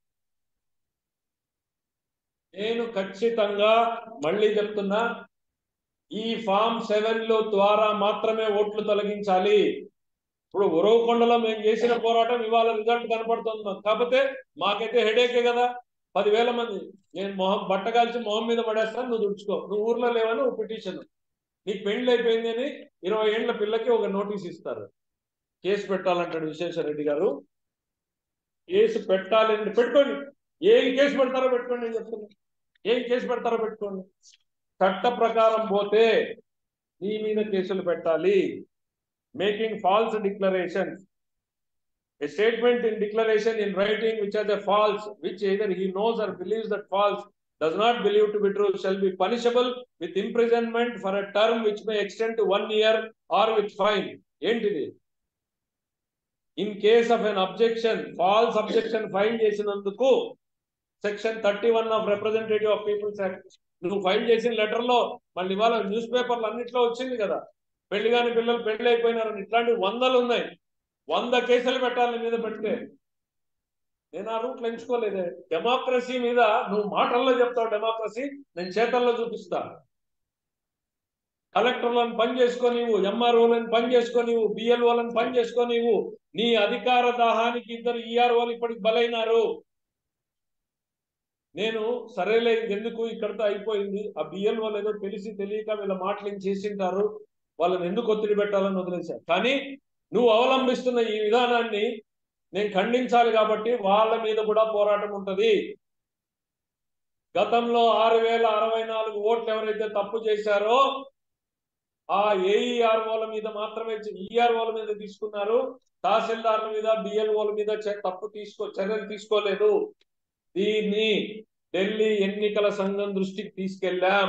నేను ఖచ్చితంగా మళ్ళీ చెప్తున్నా ఈ ఫామ్ సెవెన్ లో ద్వారా మాత్రమే ఓట్లు తొలగించాలి ఇప్పుడు ఉరవకొండలో మేము చేసిన పోరాటం ఇవాళ రిజల్ట్ కనపడుతుంది మాకు. కాకపోతే మాకైతే హెడేకే కదా పదివేల మంది నేను మొహం బట్టగాల్చి మొహం మీద పడేస్తాను నువ్వు దుడుచుకో నువ్వు ఊర్లో లేవని ఒక పిటిషన్ నీకు పెళ్లి అయిపోయింది అని ఇరవై ఏళ్ల పిల్లకి ఒక నోటీస్ ఇస్తారు కేసు పెట్టాలంటాడు విశ్వేశ్వర రెడ్డి గారు కేసు పెట్టాలి అంటే పెట్టుకోండి ఏం కేసు పెడతారో పెట్టుకోండి నేను చెప్తున్నా ఏం కేసు పెడతారో పెట్టుకోండి చట్ట ప్రకారం పోతే నీ మీద కేసులు పెట్టాలి making false declarations A statement in declaration in writing which are the false, which either he knows or believes that false, does not believe to be true, shall be punishable with imprisonment for a term which may extend to one year or with fine. ఏంటిది in case of an objection false objection file చేసినందుకు section thirty one of representative of peoples act నువ్వు file చేసిన letter లో మళ్ళీ ఇవాళ news పేపర్లు అన్నిట్లో వచ్చింది కదా పెళ్లి కాని పిల్లలు పెళ్లి అయిపోయినారని ఇట్లాంటి వందలు ఉన్నాయి వంద కేసులు పెట్టాలి నీ మీద పెడితే నేను ఆ రూట్లో ఎంచుకోలేదే డెమోక్రసీ మీద నువ్వు మాటల్లో చెప్తావు డెమోక్రసీ నేను చేతల్లో చూపిస్తా కలెక్టర్లను పని చేసుకోనివు ఎంఆర్ఓలను పని చేసుకోనివు బిఎల్ఓలను పని చేసుకోనివు నీ అధికార దాహానికి ఇద్దరు ఈఆర్ఓలు ఇప్పటికి బలైనారు నేను సరేలే ఇది ఎందుకు ఇక్కడతో అయిపోయింది ఆ బిఎల్ఓలు ఏదో తెలిసి తెలియక వీళ్ళ మాటలు ఏం చేసింటారు వాళ్ళని ఎందుకు ఒత్తిడి పెట్టాలని వదిలేశారు కానీ నువ్వు అవలంబిస్తున్న ఈ విధానాన్ని నేను ఖండించాలి కాబట్టి వాళ్ళ మీద కూడా పోరాటం ఉంటది గతంలో ఆరు వేల అరవై నాలుగు ఓట్లు ఎవరైతే తప్పు చేశారో ఆ ఏఈఆర్ఓల మీద మాత్రమే ఈఆర్ఓల మీద తీసుకున్నారు తహసీల్దార్ల మీద బిఎల్ఓల మీద చే- తప్పు తీసుకో చర్యలు తీసుకోలేదు దీన్ని ఢిల్లీ ఎన్నికల సంఘం దృష్టికి తీసుకెళ్ళాం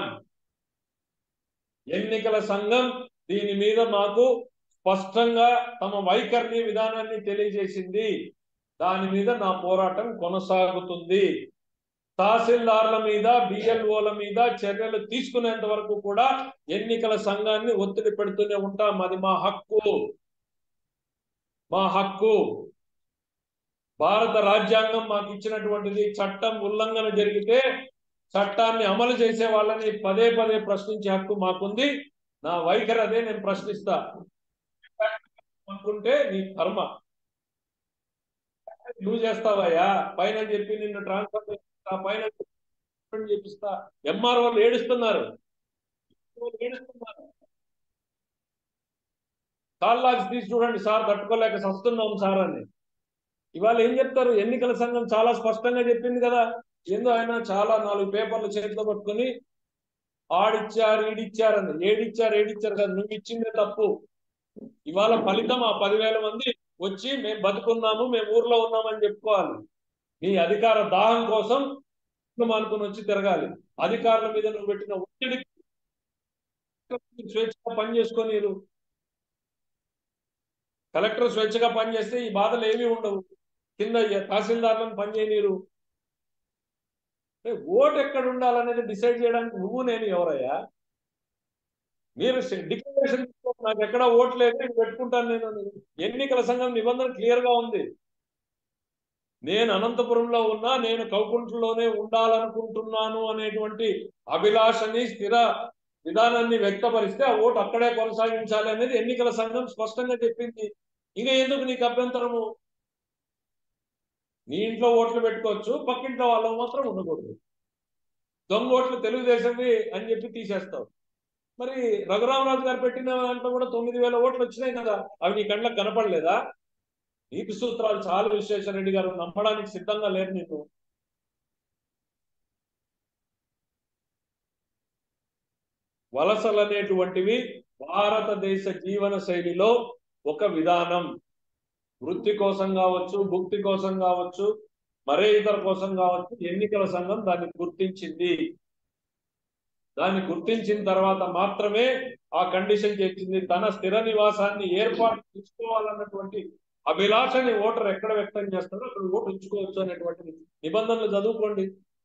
ఎన్నికల సంఘం దీని మీద మాకు స్పష్టంగా తమ వైఖరిని విధానాన్ని తెలియజేసింది దాని మీద నా పోరాటం కొనసాగుతుంది తహసీల్దార్ల మీద బిఎల్ఓల మీద చర్యలు తీసుకునేంత వరకు కూడా ఎన్నికల సంఘాన్ని ఒత్తిడి పెడుతూనే ఉంటాం అది మా హక్కు మా హక్కు భారత రాజ్యాంగం మాకు ఇచ్చినటువంటిది చట్టం ఉల్లంఘన జరిగితే చట్టాన్ని అమలు చేసే వాళ్ళని పదే పదే ప్రశ్నించే హక్కు మాకుంది నా వైఖరి అదే నేను ప్రశ్నిస్తా అనుకుంటే నీ కర్మ నువ్వు చేస్తావయ్యా పైన చెప్పి నిన్ను ట్రాన్స్ఫర్ చేపిస్తా పైన చెప్పి చేపిస్తా ఎంఆర్ వాళ్ళు ఏడుస్తున్నారు ఏడుస్తున్నారు కాల్లాక్స్ తీసి చూడండి సార్ తట్టుకోలేక సస్తున్నాం సార్ అని ఇవాళ ఏం చెప్తారు ఎన్నికల సంఘం చాలా స్పష్టంగా చెప్పింది కదా ఏందో ఆయన చాలా నాలుగు పేపర్లు చేతిలో పట్టుకొని ఆడిచ్చారు ఈడిచ్చారు అని ఏడిచ్చారు ఏడిచ్చారు కదా నువ్వు ఇచ్చిందే తప్పు ఇవాళ ఫలితం ఆ పదివేల మంది వచ్చి మేము బతుకున్నాము మేము ఊర్లో ఉన్నామని చెప్పుకోవాలి నీ అధికార దాహం కోసం అనుకుని వచ్చి తిరగాలి అధికారుల మీద నువ్వు పెట్టిన ఒత్తిడి స్వేచ్ఛగా పని చేసుకొని కలెక్టర్ స్వేచ్ఛగా పనిచేస్తే ఈ బాధలు ఏమీ ఉండవు కింద తహసీల్దార్లను పనిచేయనీరు ఓటు ఎక్కడ ఉండాలనేది డిసైడ్ చేయడానికి నువ్వు నేను ఎవరయ్యా మీరు డిక్లరేషన్ నాకు ఎక్కడ ఓటు లేదు నేను పెట్టుకుంటాను నేను అని. ఎన్నికల సంఘం నిబంధన క్లియర్ గా ఉంది నేను అనంతపురంలో ఉన్నా నేను కౌకుంట్లోనే ఉండాలనుకుంటున్నాను అనేటువంటి అభిలాషని స్థిర విధానాన్ని వ్యక్తపరిస్తే ఆ ఓటు అక్కడే కొనసాగించాలి అనేది ఎన్నికల సంఘం స్పష్టంగా చెప్పింది ఇంకా ఎందుకు నీకు అభ్యంతరము నీ ఇంట్లో ఓట్లు పెట్టుకోవచ్చు పక్కింట్లో వాళ్ళ మాత్రం ఉండకూడదు దొంగ ఓట్లు తెలుగుదేశంవి అని చెప్పి తీసేస్తావు మరి రఘురామరాజు గారు పెట్టిన దాంట్లో కూడా తొమ్మిది వేల ఓట్లు వచ్చినాయి కదా అవి నీ కళ్ళకు కనపడలేదా నీతి సూత్రాలు చాలా విశ్వేశ్వర రెడ్డి గారు నమ్మడానికి సిద్ధంగా లేరు నీకు వలసలు అనేటువంటివి భారతదేశ జీవన శైలిలో ఒక విధానం వృత్తి కోసం కావచ్చు భుక్తి కోసం కావచ్చు మరే ఇతర కోసం కావచ్చు ఎన్నికల సంఘం దాన్ని గుర్తించింది దాన్ని గుర్తించిన తర్వాత మాత్రమే ఆ కండిషన్ చేసింది తన స్థిర నివాసాన్ని ఏర్పాటు చేసుకోవాలన్నటువంటి అభిలాషని ఓటర్ ఎక్కడ వ్యక్తం చేస్తారో అక్కడ ఓటు ఉంచుకోవచ్చు అనేటువంటి నిబంధనలు చదువుకోండి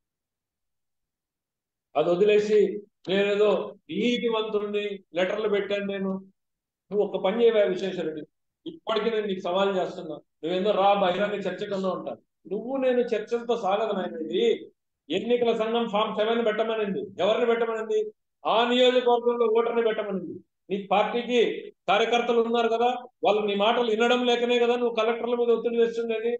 అది వదిలేసి నేనేదో నీతివంతుడిని లెటర్లు పెట్టాను నేను నువ్వు ఒక పని చేయవా విశేషరెడ్డి ఇప్పటికీ నేను నీకు సవాల్ చేస్తున్నా నువ్వేందో రా బహిరంగ చర్చకంలో ఉంటాను నువ్వు నేను చర్చలతో సాగదు నాయనది ఎన్నికల సంఘం ఫామ్ సెవెన్ పెట్టమనింది ఎవరిని పెట్టమనింది ఆ నియోజకవర్గంలో ఓటర్ని పెట్టమనింది నీ పార్టీకి కార్యకర్తలు ఉన్నారు కదా వాళ్ళు నీ మాటలు వినడం లేకనే కదా నువ్వు కలెక్టర్ల మీద ఒత్తిడి వేస్తుండేది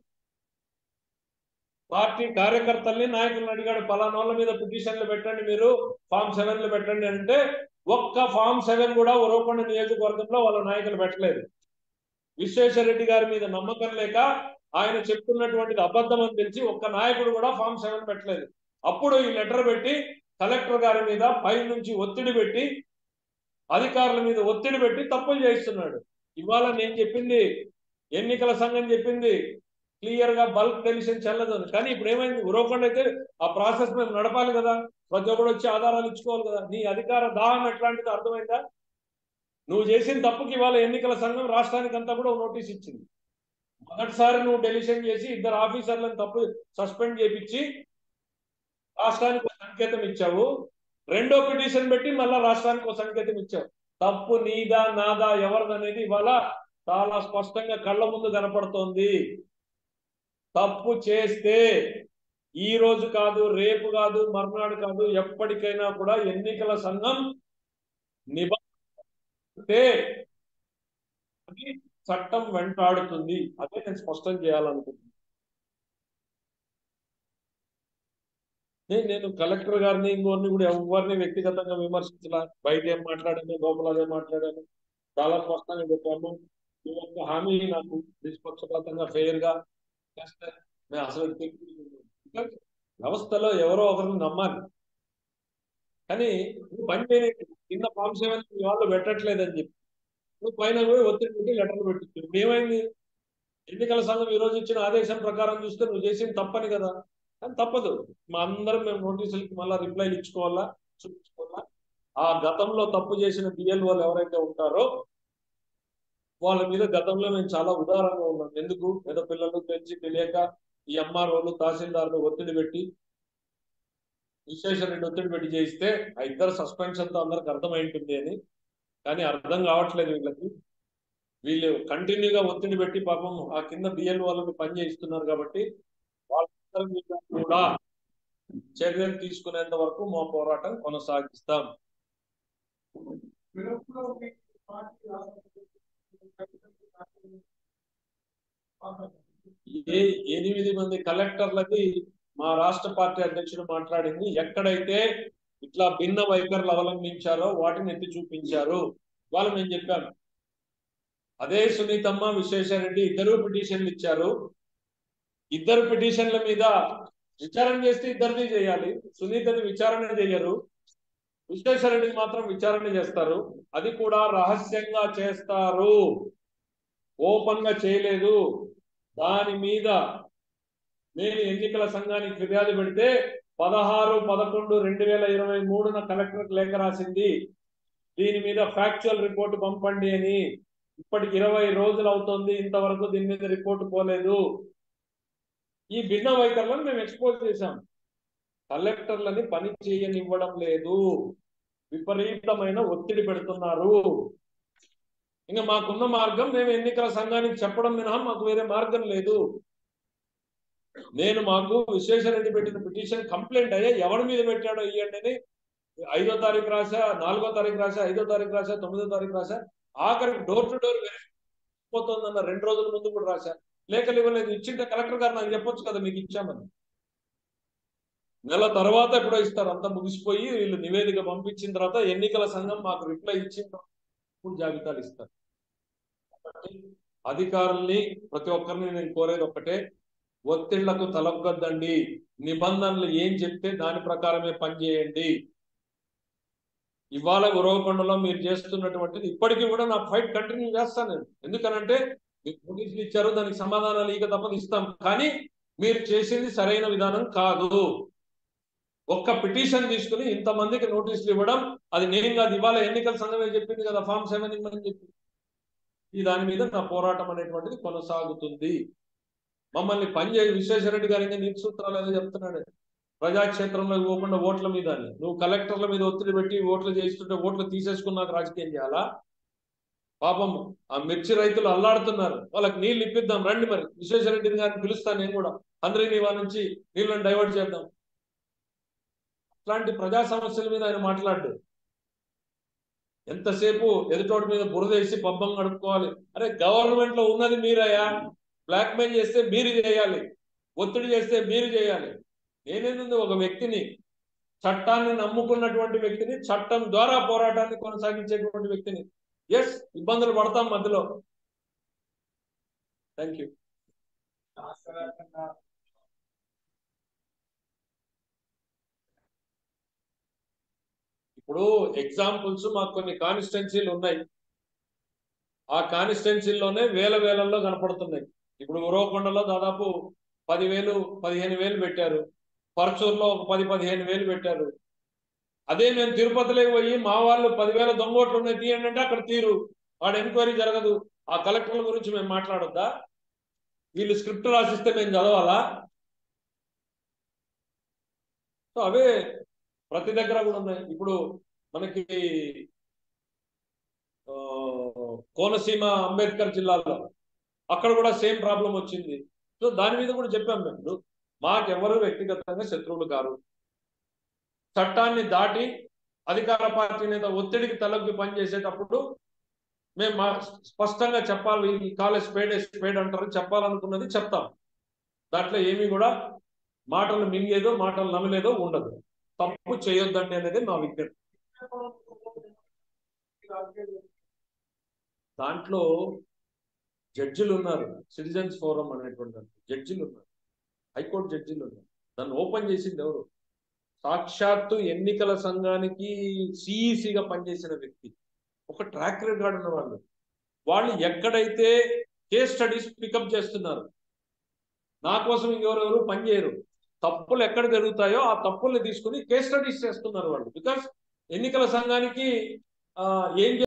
పార్టీ కార్యకర్తల్ని నాయకులను అడిగాడు పలానోళ్ళ మీద పిటిషన్లు పెట్టండి మీరు ఫామ్ సెవెన్లు పెట్టండి అంటే ఒక్క ఫామ్ సెవెన్ కూడా ఉరవకొండ నియోజకవర్గంలో వాళ్ళ నాయకులు పెట్టలేదు విశ్వేశ్వరరెడ్డి గారి మీద నమ్మకం లేక ఆయన చెప్తున్నటువంటిది అబద్ధం అని తెలిసి ఒక్క నాయకుడు కూడా ఫామ్ సెవెన్ పెట్టలేదు అప్పుడు ఈ లెటర్ పెట్టి కలెక్టర్ గారి మీద పై నుంచి ఒత్తిడి పెట్టి అధికారుల మీద ఒత్తిడి పెట్టి తప్పులు చేయిస్తున్నాడు ఇవాళ నేను చెప్పింది ఎన్నికల సంఘం చెప్పింది క్లియర్ గా బల్క్ డెలిషన్ చెల్లదు అని కానీ ఇప్పుడు ఏమైంది ఉరవకుండా అయితే ఆ ప్రాసెస్ మేము నడపాలి కదా ప్రతి ఒక్కడు వచ్చి ఆధారాలు ఇచ్చుకోవాలి కదా నీ అధికార దాహం ఎట్లాంటిది అర్థమైందా నువ్వు చేసిన తప్పుకి ఇవాళ ఎన్నికల సంఘం రాష్ట్రానికి అంతా కూడా నోటీస్ ఇచ్చింది మొదటిసారి నువ్వు డెలిషన్ చేసి ఇద్దరు ఆఫీసర్లను తప్పు సస్పెండ్ చేపించి రాష్ట్రానికి ఒక సంకేతం ఇచ్చావు రెండో పిటిషన్ పెట్టి మళ్ళా రాష్ట్రానికి ఒక సంకేతం ఇచ్చావు తప్పు నీదా నాదా ఎవరిదనేది ఇవాళ చాలా స్పష్టంగా కళ్ళ ముందు కనపడుతోంది తప్పు చేస్తే ఈ రోజు కాదు రేపు కాదు మర్నాడు కాదు ఎప్పటికైనా కూడా ఎన్నికల సంఘం నిబంధన అది చట్టం వెంటాడుతుంది అదే నేను స్పష్టం చేయాలనుకుంటున్నాను నేను నేను కలెక్టర్ గారిని ఇంకోరిని కూడా ఎవరిని వ్యక్తిగతంగా విమర్శించలా బయట ఏం మాట్లాడాను లోపల అదే మాట్లాడాను చాలా స్పష్టంగా చెప్పాను ఈ ఒక్క హామీ నాకు నిష్పక్షపాతంగా ఫెయిర్ గా చేస్తే నేను అసలు వ్యవస్థలో ఎవరో ఒకరిని నమ్మాలి కానీ నువ్వు పని చేయలేదు కింద ఫామ్ సెవెన్ వాళ్ళు పెట్టట్లేదని చెప్పి నువ్వు పైన పోయి ఒత్తిడి పెట్టి లెటర్లు పెట్టించు ఇప్పుడు ఏమైంది ఎన్నికల సంఘం ఈ రోజు ఇచ్చిన ఆదేశం ప్రకారం చూస్తే నువ్వు చేసింది తప్పని కదా కానీ తప్పదు మా అందరం మేము నోటీసులకి మళ్ళీ రిప్లైలు ఇచ్చుకోవాలా చూపించుకోవాలా ఆ గతంలో తప్పు చేసిన బిఎల్ఓలు ఎవరైతే ఉంటారో వాళ్ళ మీద గతంలో మేము చాలా ఉదారంగా ఉన్నాం ఎందుకు పేద పిల్లలు తెలిసి తెలియక ఈ ఎంఆర్ఓలు తహసీల్దార్లు ఒత్తిడి పెట్టి విశ్వేశ్వరరెడ్డి ఒత్తిడి పెట్టి చేయిస్తే ఆ ఇద్దరు సస్పెన్షన్ తో అందరికి అర్థమైంటుంది అని కానీ అర్థం కావట్లేదు వీళ్ళకి వీళ్ళు కంటిన్యూగా ఒత్తిడి పెట్టి పాపం ఆ కింద బిఎల్ వాళ్ళని పని చేయిస్తున్నారు కాబట్టి వాళ్ళందరి మీద కూడా చర్యలు తీసుకునేంత వరకు మా పోరాటం కొనసాగిస్తాం ఏ ఎనిమిది మంది కలెక్టర్లకి మా రాష్ట్ర పార్టీ అధ్యక్షుడు మాట్లాడింది ఎక్కడైతే ఇట్లా భిన్న వైఖరులు అవలంబించారో వాటిని ఎత్తి చూపించారు వాళ్ళు మేము చెప్పాను అదే సునీతమ్మ విశ్వేశ్వరరెడ్డి ఇద్దరు పిటిషన్లు ఇచ్చారు ఇద్దరు పిటిషన్ల మీద విచారణ చేస్తే ఇద్దరిది చేయాలి సునీతని విచారణ చేయరు విశ్వేశ్వరరెడ్డిని మాత్రం విచారణ చేస్తారు అది కూడా రహస్యంగా చేస్తారు ఓపెన్ గా చేయలేదు దాని మీద నేను ఎన్నికల సంఘానికి ఫిర్యాదు పెడితే పదహారు పదకొండు రెండు వేల ఇరవై మూడున కలెక్టర్ లేఖ రాసింది దీని మీద ఫ్యాక్చువల్ రిపోర్ట్ పంపండి అని ఇప్పటికి ఇరవై రోజులు అవుతుంది ఇంతవరకు దీని మీద రిపోర్ట్ పోలేదు ఈ భిన్న వైఖరులను మేము ఎక్స్పోజ్ చేశాం కలెక్టర్లని పని చేయనివ్వడం లేదు విపరీతమైన ఒత్తిడి పెడుతున్నారు ఇంకా మాకున్న మార్గం మేము ఎన్నికల సంఘానికి చెప్పడం మినహా మాకు వేరే మార్గం లేదు నేను మాకు విశ్వేశ్వరరెడ్డి పెట్టిన పిటిషన్ కంప్లైంట్ అయ్యా ఎవరి మీద పెట్టాడో ఇవ్వండి అని ఐదో తారీఖు రాసా నాలుగో తారీఖు రాసా ఐదో తారీఖు రాసా తొమ్మిదో తారీఖు రాసా ఆఖరికి డోర్ టు డోర్ పోతుందన్న రెండు రోజుల ముందు కూడా రాసా లేఖలు ఇవ్వలేదు ఇచ్చింటే కలెక్టర్ గారు నాకు చెప్పొచ్చు కదా మీకు ఇచ్చామని నెల తర్వాత ఎప్పుడో ఇస్తారు అంతా ముగిసిపోయి వీళ్ళు నివేదిక పంపించిన తర్వాత ఎన్నికల సంఘం మాకు రిప్లై ఇచ్చిన ఇప్పుడు జాబితాలు ఇస్తారు కాబట్టి అధికారుల్ని ప్రతి ఒక్కరిని నేను కోరేది ఒక్కటే ఒత్తిళ్లకు తలొగ్గద్దండి నిబంధనలు ఏం చెప్తే దాని ప్రకారమే పనిచేయండి ఇవాళ ఉరవకొండలో మీరు చేస్తున్నటువంటిది ఇప్పటికీ కూడా నా ఫైట్ కంటిన్యూ చేస్తాను నేను ఎందుకనంటే మీకు నోటీసులు ఇచ్చారు దానికి సమాధానాలు ఇక తప్పదు ఇస్తాం కానీ మీరు చేసింది సరైన విధానం కాదు ఒక్క పిటిషన్ తీసుకుని ఇంతమందికి నోటీసులు ఇవ్వడం అది నేను కాదు ఇవాళ ఎన్నికల సంఘమే చెప్పింది కదా ఫామ్ సెవెన్ ఇమ్మని చెప్పి ఈ దాని మీద నా పోరాటం అనేటువంటిది కొనసాగుతుంది మమ్మల్ని పనిచేయ విశ్వేశ్వరరెడ్డి గారి ఇంకా నీతి సూత్రాలు ఏదో చెప్తున్నాడు ప్రజాక్షేత్రంలో పోకుండా ఓట్ల మీద అని. నువ్వు కలెక్టర్ల మీద ఒత్తిడి పెట్టి ఓట్లు చేస్తుంటే ఓట్లు తీసేసుకున్నాక రాజకీయం చేయాలా పాపం ఆ మిర్చి రైతులు అల్లాడుతున్నారు వాళ్ళకి నీళ్లు ఇప్పిద్దాం రండి మరి విశ్వేశ్వరరెడ్డి గారిని పిలుస్తాను నేను కూడా అందరి నీవా నుంచి నీళ్ళని డైవర్ట్ చేద్దాం అట్లాంటి ప్రజా సమస్యల మీద ఆయన మాట్లాడు ఎంతసేపు ఎదుటోటి మీద బురదేసి పబ్బం గడుపుకోవాలి అరే గవర్నమెంట్ లో ఉన్నది మీరయ్యా బ్లాక్ మెయిల్ చేస్తే మీరు చేయాలి ఒత్తిడి చేస్తే మీరు చేయాలి నేనేంది ఒక వ్యక్తిని చట్టాన్ని నమ్ముకున్నటువంటి వ్యక్తిని చట్టం ద్వారా పోరాటాన్ని కొనసాగించేటువంటి వ్యక్తిని ఎస్ ఇబ్బందులు పడతాం మధ్యలో థ్యాంక్ యూ రాష్ట్ర వ్యాప్తంగా ఇప్పుడు ఎగ్జాంపుల్స్ మాకు కొన్ని కాన్స్టిట్యున్సీలు ఉన్నాయి ఆ కాన్స్టిట్యున్సీల్లోనే వేల వేలల్లో కనపడుతున్నాయి ఇప్పుడు ఉరవకొండలో దాదాపు పదివేలు పదిహేను వేలు పెట్టారు పరచూరులో ఒక పది పదిహేను వేలు పెట్టారు అదే నేను తిరుపతిలోకి పోయి మా వాళ్ళు పదివేల దొంగోట్లు ఉన్నాయి తీయండి అంటే అక్కడ తీరు వాడు ఎంక్వైరీ జరగదు ఆ కలెక్టర్ల గురించి మేము మాట్లాడొద్దా వీళ్ళు స్క్రిప్ట్ రాసిస్తే మేము చదవాలా సో అవే ప్రతి దగ్గర కూడా ఉన్నాయి ఇప్పుడు మనకి ఆ, కోనసీమ అంబేద్కర్ జిల్లాలో అక్కడ కూడా సేమ్ ప్రాబ్లం వచ్చింది సో దాని మీద కూడా చెప్పాం మేము ఇప్పుడు మాకెవరు వ్యక్తిగతంగా శత్రువులు కారు చట్టాన్ని దాటి అధికార పార్టీ మీద ఒత్తిడికి తలొగ్గి పనిచేసేటప్పుడు మేము మా స్పష్టంగా చెప్పాలి ఈ కాలేజ్ స్పేడ్ స్పేడ్ అంటారు చెప్పాలనుకున్నది చెప్తాం దాంట్లో ఏమీ కూడా మాటలు మింగేదో మాటలు నమ్మలేదో ఉండదు తప్పు చేయొద్దండి అనేది నా విజ్ఞప్తి దాంట్లో జడ్జిలు ఉన్నారు సిటిజన్స్ ఫోరం అనేటువంటి దాంట్లో జడ్జిలు ఉన్నారు హైకోర్టు జడ్జిలు ఉన్నారు దాన్ని ఓపెన్ చేసింది ఎవరు సాక్షాత్తు ఎన్నికల సంఘానికి సిఈసిగా పనిచేసిన వ్యక్తి ఒక ట్రాక్ రికార్డ్ ఉన్న వాళ్ళు వాళ్ళు ఎక్కడైతే కేస్ స్టడీస్ పికప్ చేస్తున్నారు నా కోసం ఇంకెవరెవరు పనిచేయరు తప్పులు ఎక్కడ జరుగుతాయో ఆ తప్పుల్ని తీసుకుని కేస్ స్టడీస్ చేస్తున్నారు వాళ్ళు బికాస్ ఎన్నికల సంఘానికి ఆ, ఏం